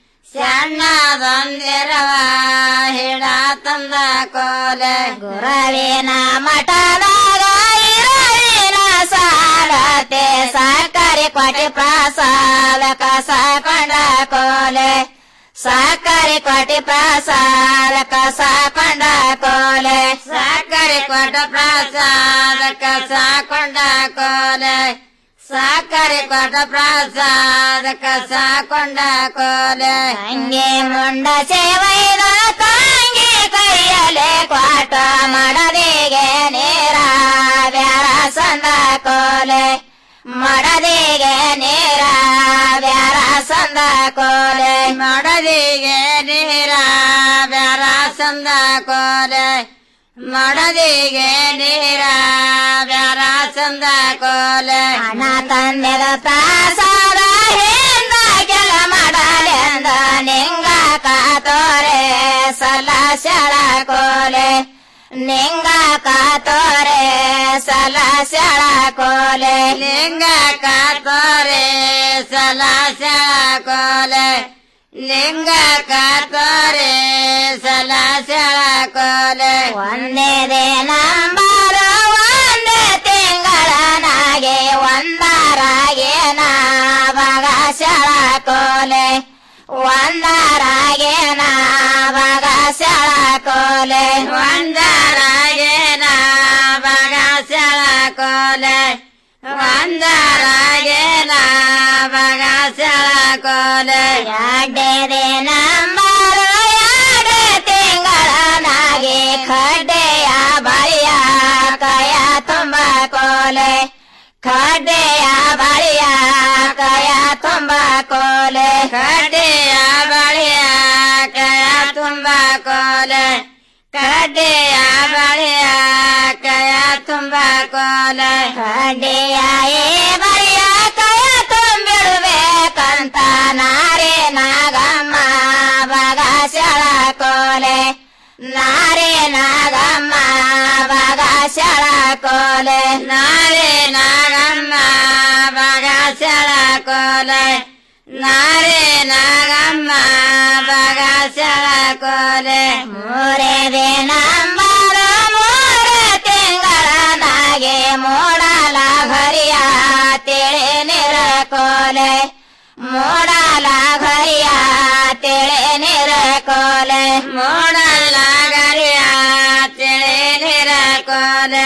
ಸಣ್ಣದೊಂದಿರುವ ಹಿಡ ತಂದ ಕೋಲೆ ಗುರವಿನ ಮಠದಾಗ ಇರವಿನ ಸಾಲತೆ ಸಕ್ಕರೆ ಕೊಟ್ಟಿ ಪ್ರಸಾದ ಕಸ ಕೊಂಡ ಕೋಲೆ ಸಕ್ಕರೆ ಕೊಟ್ಟಿ ಪ್ರಸಾದ ಕಸ ಕೊಂಡ ಕೋಲೆ ಸಕ್ಕರೆ ಕೊಟ್ಟ ಪ್ರಸಾದ ಕಸ ಕೊಂಡ ಕೋಲೆ ಸಕ್ಕರೆ ಕೊಟ್ಟ ಪ್ರಸಾದ ಕಸ ಕೊಂಡ ಕೋಲೆ ಹಂಗೆ ಮುಂಡ ಸೇವೈದ ತಂಗಿ ಕೈಯಲೆ ಕ್ವಾಟ ಮಡದಿಗೆ ನೀರ ಬ್ಯಾರ ಸಂದ ಕೋಲೆ ಮಡದಿಗೆ ನೀರ ಬ್ಯಾರ ಸಂದ ಕೋಲೆ ಮಡದಿಗೆ ನೀರ ಬ್ಯಾರ ಸಂದ ಕೋಲೆ ಮಡದಿಗೆ ನೀರ ಬ್ಯಾರ ಸಂದ ಕೋಲೆ ಹಣ ತಂದೆದ ತಾಸಾದ ಹಿಂದ ಕೆಲ ಮಾಡಲೆಂದ ನಿಂಗ ಕಾತೋರೆ ಸಲ ಸಳ ಕೋಲೆ ನಿಂಗ ಕಾತೋರೆ ಸಲ ಸಳ ಕೋಲೆ ಲಿಂಗ ಕಾತೋರೆ ಸಲ ಸಳ ಕೋಲೆ ಲಿಂಗ ಕಾತೋರೆ ಸಲ ಸಳ ಕೋಲೆ ಒಂದೇ ದಿನಂಬರ ಒಂದೇ ತಿಂಗಳನಾಗೆ ಒಂದರಾಗೆ ನಾ ಬಗ ಸಳ ಕೋಲೆ ಒಂದರಾಗೆ ನಾ ಬಗ ಸಳ ಕೋಲೆ ಒಂದರಾಗೆ ನಾ ಬಗ ಸಳ ಕೋಲೆ ಒಂದರಾಗೆ ನಾ ಬಗ ಸಳ ಕೋಲೆ ಎರಡೇ ದಿನಂಬರ ಎರಡು ತಿಂಗಳನಾಗೆ ಖಡ್ಡೆಯ ಬಳಿಯ ಕಯ ತುಂಬ ಕೋಲೆ ಖಡ್ಡೆಯ ಬಳಿಯ ಕಯ ತುಂಬ ಕೋಲೆ ಖಡ್ಡೆಯ ಬಳಿಯ ಕಯ ತುಂಬ ಕೋಲೆ ಕಡ್ಡೆಯ ಬಳಿಯ ಕಯ ತುಂಬ ಕೋಲೆ ಕಡ್ಡೆಯ ಏ ಬಳಿಯ ಕಯ ತುಂಬಿಡುಬೇಕಂತ ನಾರೇ ನಾಗಮ್ಮ ಬಗ ಸೆಳ ಕೋಲೆ ನಾರೇ ನಾಗಮ್ಮ ಬಗ ಸೆಳ ಕೋಲೆ ನಾರೇ ನಾಗಮ್ಮ ಬಗ ಸೆಳ ಕೋಲೆ ನಾರೇ ನಾಗಮ್ಮ ಬಗ ಸೆಳ ಕೋಲೆ ಮೂರೇ ದಿನಂಬರ ಮೂರು ತಿಂಗಳನಾಗೆ ಮೂಡಲ ಭರಿಯ ತಿಳಿ ನಿರ ಕೋಲೆ ಮೂಡಲ ಭರಿಯ ತಿಳಿ ನಿರ ಕೋಲೆ ಮೂಡಲ ಗರಿಯ ತಿಳಿ ನಿರ ಕೋಲೆ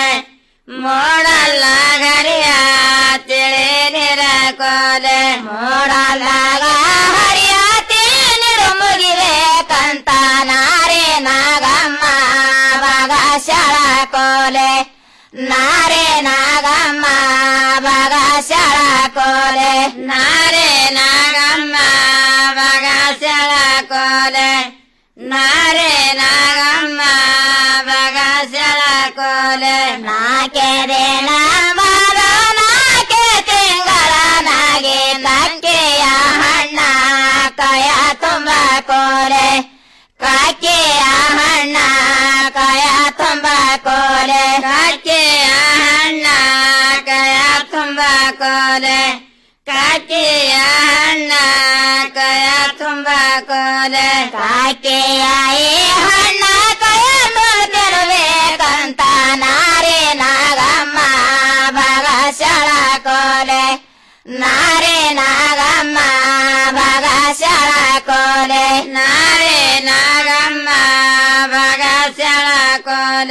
ಮೂಡಲ ಗರಿಯ ತಿಳಿ ನಿರ ಕೋಲೆ ಮೂಡಲ ಹರಿಯ ತಿಳಿ ನಿರು ಮುಗಿವೆ ಕಂತ ನಾರೇ ನಾಗಮ್ಮ ಬಗ ಶಳ ಕೋಲೆ ನಾರೇ ನಾಗಮ್ಮ ಬಗ ಶಳ ಕೋಲೆ ನಾರೇ ನಾಗಮ್ಮ ಬಗ ಶಳ ಕೋಲೆ ನಾರೇ ನಾಗಮ್ಮ ಬಗ ಶಳ ಕೋಲೆ ನಾಕೆ ನಂಬರ ನಾಕೆ ತಿಂಗಳನಾಗೆ ಲಕ್ಕೆಯ ಹಣ್ಣ ಕಯ ತುಂಬ ಕೋಲೆ ಕಾಕೆಯ ಹಣ್ಣ ಕಯ ತುಂಬ ಕೋಲೆ ಕಾಕೆಯ ಹಣ್ಣ ಕಯ ತುಂಬ ಕೋಲೆ ಕಾಕೆಯ ಹಣ್ಣ ಕಯ ತುಂಬ ಕೋಲೆ ಕಾಕೆಯ ಈ ಹಣ್ಣ ಕಯ ನೋಡ್ತಿರ್ಬೇಕಂತ ನಾರೇ ನಾಗಮ್ಮ ಬಗ ಸಳ ಕೋಲೆ ನಾರೇ ನಾಗಮ್ಮ ಬಗ ಸಳ ಕೋಲೆ ನಾರೇ ನಾಗಮ್ಮ ಬಗ ಸಳ ಕೋಲೆ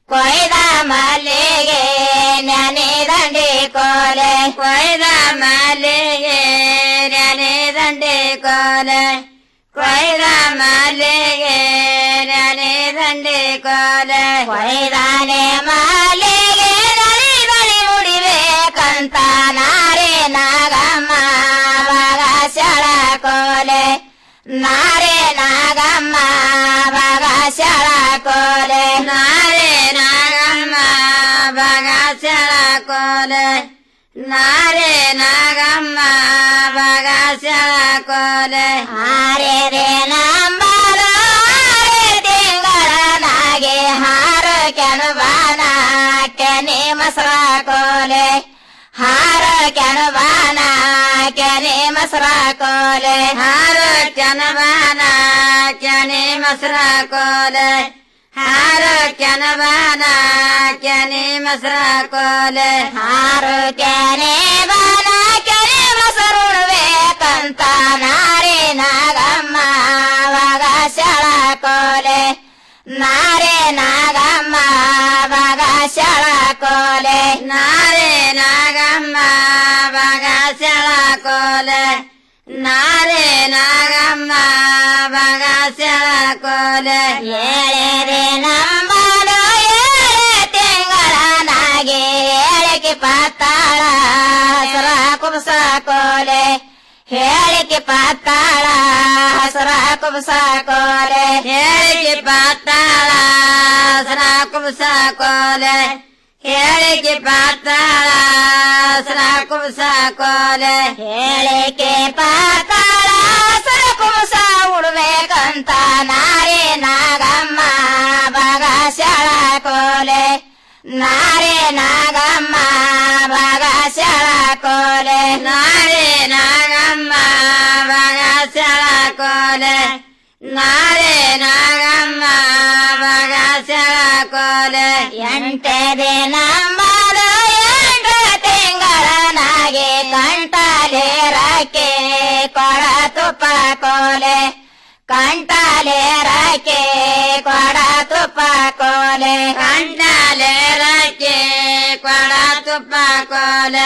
ಕೊಯ್ದ ಮಲ್ಲಿಗೆ ನೆನೆ ದಂಡಿ ಕೋಲೆ ಕೊಯ್ದ ಮಲ್ಲಿಗೆ ನೆನೆ ದಂಡಿ ಕೋಲೆ ಕೊಯ್ದ ಮಲ್ಲಿಗೆ ನೆನೆ ದಂಡಿ ಕೋಲೆ ಕೊಯ್ದಾನೆ ಮಲ್ಲಿಗೆ ನಲಿ ಬಳಿ ಮುಡಿಬೇಕಂತ ನಾರೇ ನಾಗಮ್ಮ ಬಾಗ ಶಳ ಕೋಲೆ ನಾರೇ ನಾಗಮ್ಮ ಬಾಗ ಶಳ ಕೋಲೆ ನಾರೇ ನಾಗಮ್ಮ ಬಾಗ ಶಳ ಕೋಲೆ ನಾರೇ ನಾಗಮ್ಮ ಬಾಗ ಶಳ ಕೋಲೆ ಆರೆ ರೇ ನಂಬರ ಆರೆ ತಿಂಗಳನಾಗೆ ಹಾರ ಕೆಣಬಾನ ಕೆನೆ ಮಸರ ಕೋಲೆ ಹಾರ ಕೆಣಬಾನ ಕೆನೆ ಮಸರ ಕೋಲೆ ಹಾರ ಕೆಣಬಾನ ಕೆನೆ ಮಸರ ಕೋಲೆ ಹಾರ ಕೆನಬಾನ ಕೆನೆ ಮಸರ ಕೋಲೆ ಹಾರು ಕೆನೆ ಬಾನ ಕೆನೆ ಮೊಸರುಡ್ಬೇಕಂತ ನಾರಿ ನಾಗಮ್ಮ ವಾಗ ಶಳ ಕೋಲೆ ನಾರೇ ನಾಗಮ್ಮ ವಾಗ ಶಳ ಕೋಲೆ ನಾರೇ ನಾಗಮ್ಮ ವಾಗ ಶಳ ಕೋಲೆ ನಾರೇ ನಾಗಮ್ಮ ವಾಗ ಶಳ ಕೋಲೆ ಏಳೇರೆ ನಂಬಲು ಏಳೆ ತಿಂಗಳನಾಗೆ ಏಳಿಗೆ ಪಾತಾಳ ಹಸರ ಕುಬಸ ಕೋಲೆ ಹೇಳಿಕೆ ಪಾತಾಳ ಹಸರ ಕುಬಸ ಕೋಲೆ ಹೇಳಿಕೆ ಪಾತಾಳ ಹಸರ ಕುಬಸ ಕೋಲೆ ಹೇಳಿಕೆ ಪಾತಾಳ ಹಸರ ಕುಬಸ ಕೋಲೆ ಹೇಳಿಕೆ ಪಾತಾಳ ಹಸರ ಕುಬಸ ಉಡ್ಬೇಕಂತ ನಾರೇ ನಾಗಮ್ಮ ಬಾಗ ಶಾಳ ಕೋಲೆ ನಾರೇ ನಾಗಮ್ಮ ಬಾಗ ಶಾಳ ಕೋಲೆ ನಾರೇ ನಾಗಮ್ಮ ಬಾಗ ಶಾಳ ಕೋಲೆ ನಾರೇ ನಾಗಮ್ಮ ಬಾಗ ಶಾಳ ಕೋಲೆ ಎಂಟನೇ ನಂಬರು ಎಂಟು ತಿಂಗಳನಾಗೆ ಕಂಠಲೇರಕ್ಕೆ ಕೊಡ ತುಪ್ಪ ಕೋಲೆ ಕಂಠಲೇರಕ್ಕೆ ಕೊಡ ತುಪ್ಪ ಕೋಲೆ ಕಂಠಲೇರಕ್ಕೆ ಕೊಡ ತುಪ್ಪ ಕೋಲೆ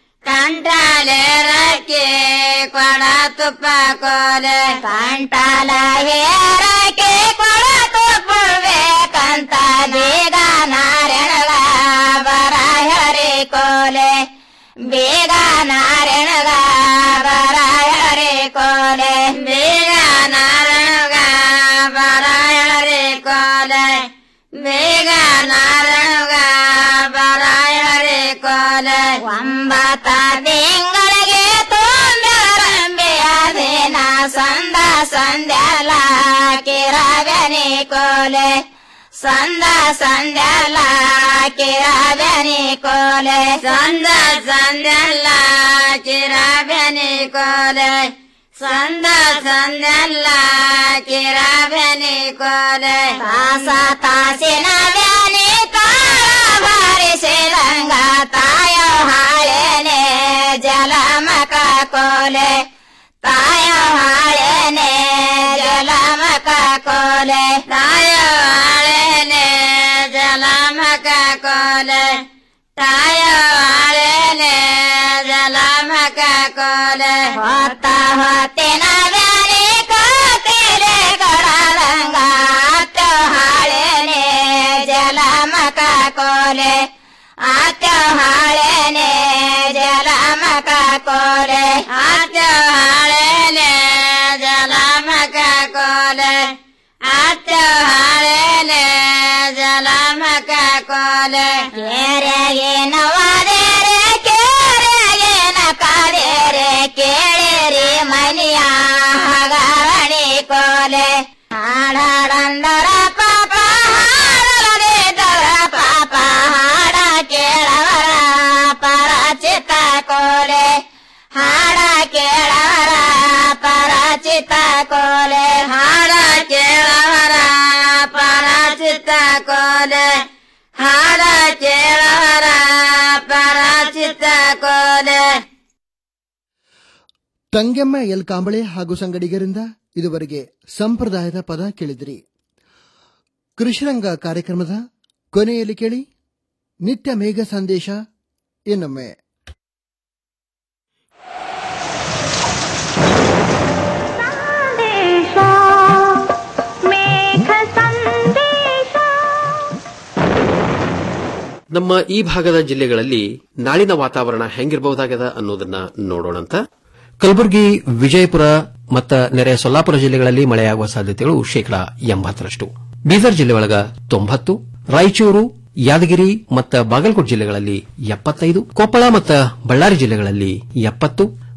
ಕಂಠಲೇರಕ್ಕೆ ಕೊಡ ತುಪ್ಪ ಕೋಲೆ ಕಂಠಲ ಹೇರಕ್ಕೆ ಕೊಡ ತುಪ್ಪಬೇಕಂತ ಬೇಗ ನಾರಾಯಣಗ ಬರ ಹರಿ ಕೋಲೆ ಬೇಗ ನಾರಾಯಣಗ ಬರ ಹರಿ ಕೋಲೆ ಬೇಗ ನಾರಾಯಣಗ ಬರ ಹರಿ ಕೋಲೆ ಬೇಗ ನಾರಾಯಣಗ ಬರ ಹರಿ ಕೋಲೆ ಒಂಬತ್ತ ತಿಂಗಳಿಗೆ ತುಂಬಿರಂಬೆಯ ದಿನ ಸಂದ ಸಂಧ್ಯಾಲ ಕಿರಗನಿ ಕೋಲೆ ಸಂದ ಸಂಧ್ಯಲ ಕಿರಬೆನಿ ಕೋಲೆ ಸಂದ ಸಂಧ್ಯಲ ಕಿರಬೆನಿ ಕೋಲೆ ಸಂದ ಸಂಧ್ಯಲ ಕಿರಬೆನಿ ಕೋಲೆ ತಾಸ ತಾಸಿನ ಬ್ಯಾನಿ ತಾಳ ಬಾರಿಸಿದಂಗ ತಾಯ ಹಾಳೆನೆ ಜಲಮಕ ಕೋಲೆ ತಾಯ ಹಾಳೆನೆ ಜಲಮಕ ಕೋಲೆ ತಾಯ ಹಾಳೆನೆ ಜಲಮಕ ಕೋಲೆ ತಾಯ ಹಾಳೆನೆ ಜಲಮಕ ಕೋಲೆ ಹೊತ್ತ ಹೊತ್ತಿನ ಬ್ಯಾನಿ ಕೋತಿಲೆ ಗಡದಂಗ ಅತ್ತ ಹಾಳೆನೆ ಜಲಮಕ ಕೋಲೆ ಆತ ಹಾಳೆನೆ ಜಲಮಕ ಕೋಲೆ ಆತ ಹಾಳೆನೆ ಜಲಮಕ ಕೋಲೆ ಆತ ಹಾಳೆನೆ ಜಲಮಕ ಕೋಲೆ ಕೆರೆಗೆ ನವಾದೇರೆ ಕೆರೆಗೆ ನಕಾದೇರೆ ಕೇಳಿರಿ ಮನಿಯ ಹಗರಣಿ ಕೋಲೆ ಹಾಡಾಡಂದರ ಪಾಪ ಹಾಡಲದಿದ್ದರ ಪಾಪ ಹಾಡ ಕೇಳವರ ಪರಚಿತ ಕೋಲೆ ಹಾಡ ಕೇಳವರ ಪರಚಿತ ಕೋಲೆ ಹಾಡ ಕೇಳವರ ಪರಚಿತ ಕೋಲೆ ಹಾಡ ಕೇಳವರ ಪರಚಿತ ಕೋಲೆ ತಂಗೆಮ್ಮ ಎಲ್ ಕಾಂಬಳೆ ಹಾಗೂ ಸಂಗಡಿಗರಿಂದ ಇದುವರೆಗೆ ಸಂಪ್ರದಾಯದ ಪದ ಕೇಳಿದಿರಿ ಕೃಷಿರಂಗ ಕಾರ್ಯಕ್ರಮದ ಕೊನೆಯಲ್ಲಿ ಕೇಳಿ ನಿತ್ಯ ಮೇಘ ಸಂದೇಶ ಇನ್ನೊಮ್ಮೆ ನಮ್ಮ ಈ ಭಾಗದ ಜಿಲ್ಲೆಗಳಲ್ಲಿ ನಾಳಿನ ವಾತಾವರಣ ಹೆಂಗಿರಬಹುದಾಗದ ಅನ್ನೋದನ್ನ ನೋಡೋಣಂತ ಕಲಬುರಗಿ ವಿಜಯಪುರ ಮತ್ತು ನೆರೆಯ ಸೊಲ್ಲಾಪುರ ಜಿಲ್ಲೆಗಳಲ್ಲಿ ಮಳೆಯಾಗುವ ಸಾಧ್ಯತೆಗಳು ಶೇಕಡಾ ಎಂಬತ್ತರಷ್ಟು ಬೀದರ್ ಜಿಲ್ಲೆ ಒಳಗ ತೊಂಬತ್ತು ರಾಯಚೂರು ಯಾದಗಿರಿ ಮತ್ತು ಬಾಗಲಕೋಟೆ ಜಿಲ್ಲೆಗಳಲ್ಲಿ ಎಪ್ಪತ್ತೈದು ಕೊಪ್ಪಳ ಮತ್ತು ಬಳ್ಳಾರಿ ಜಿಲ್ಲೆಗಳಲ್ಲಿ ಎಪ್ಪತ್ತು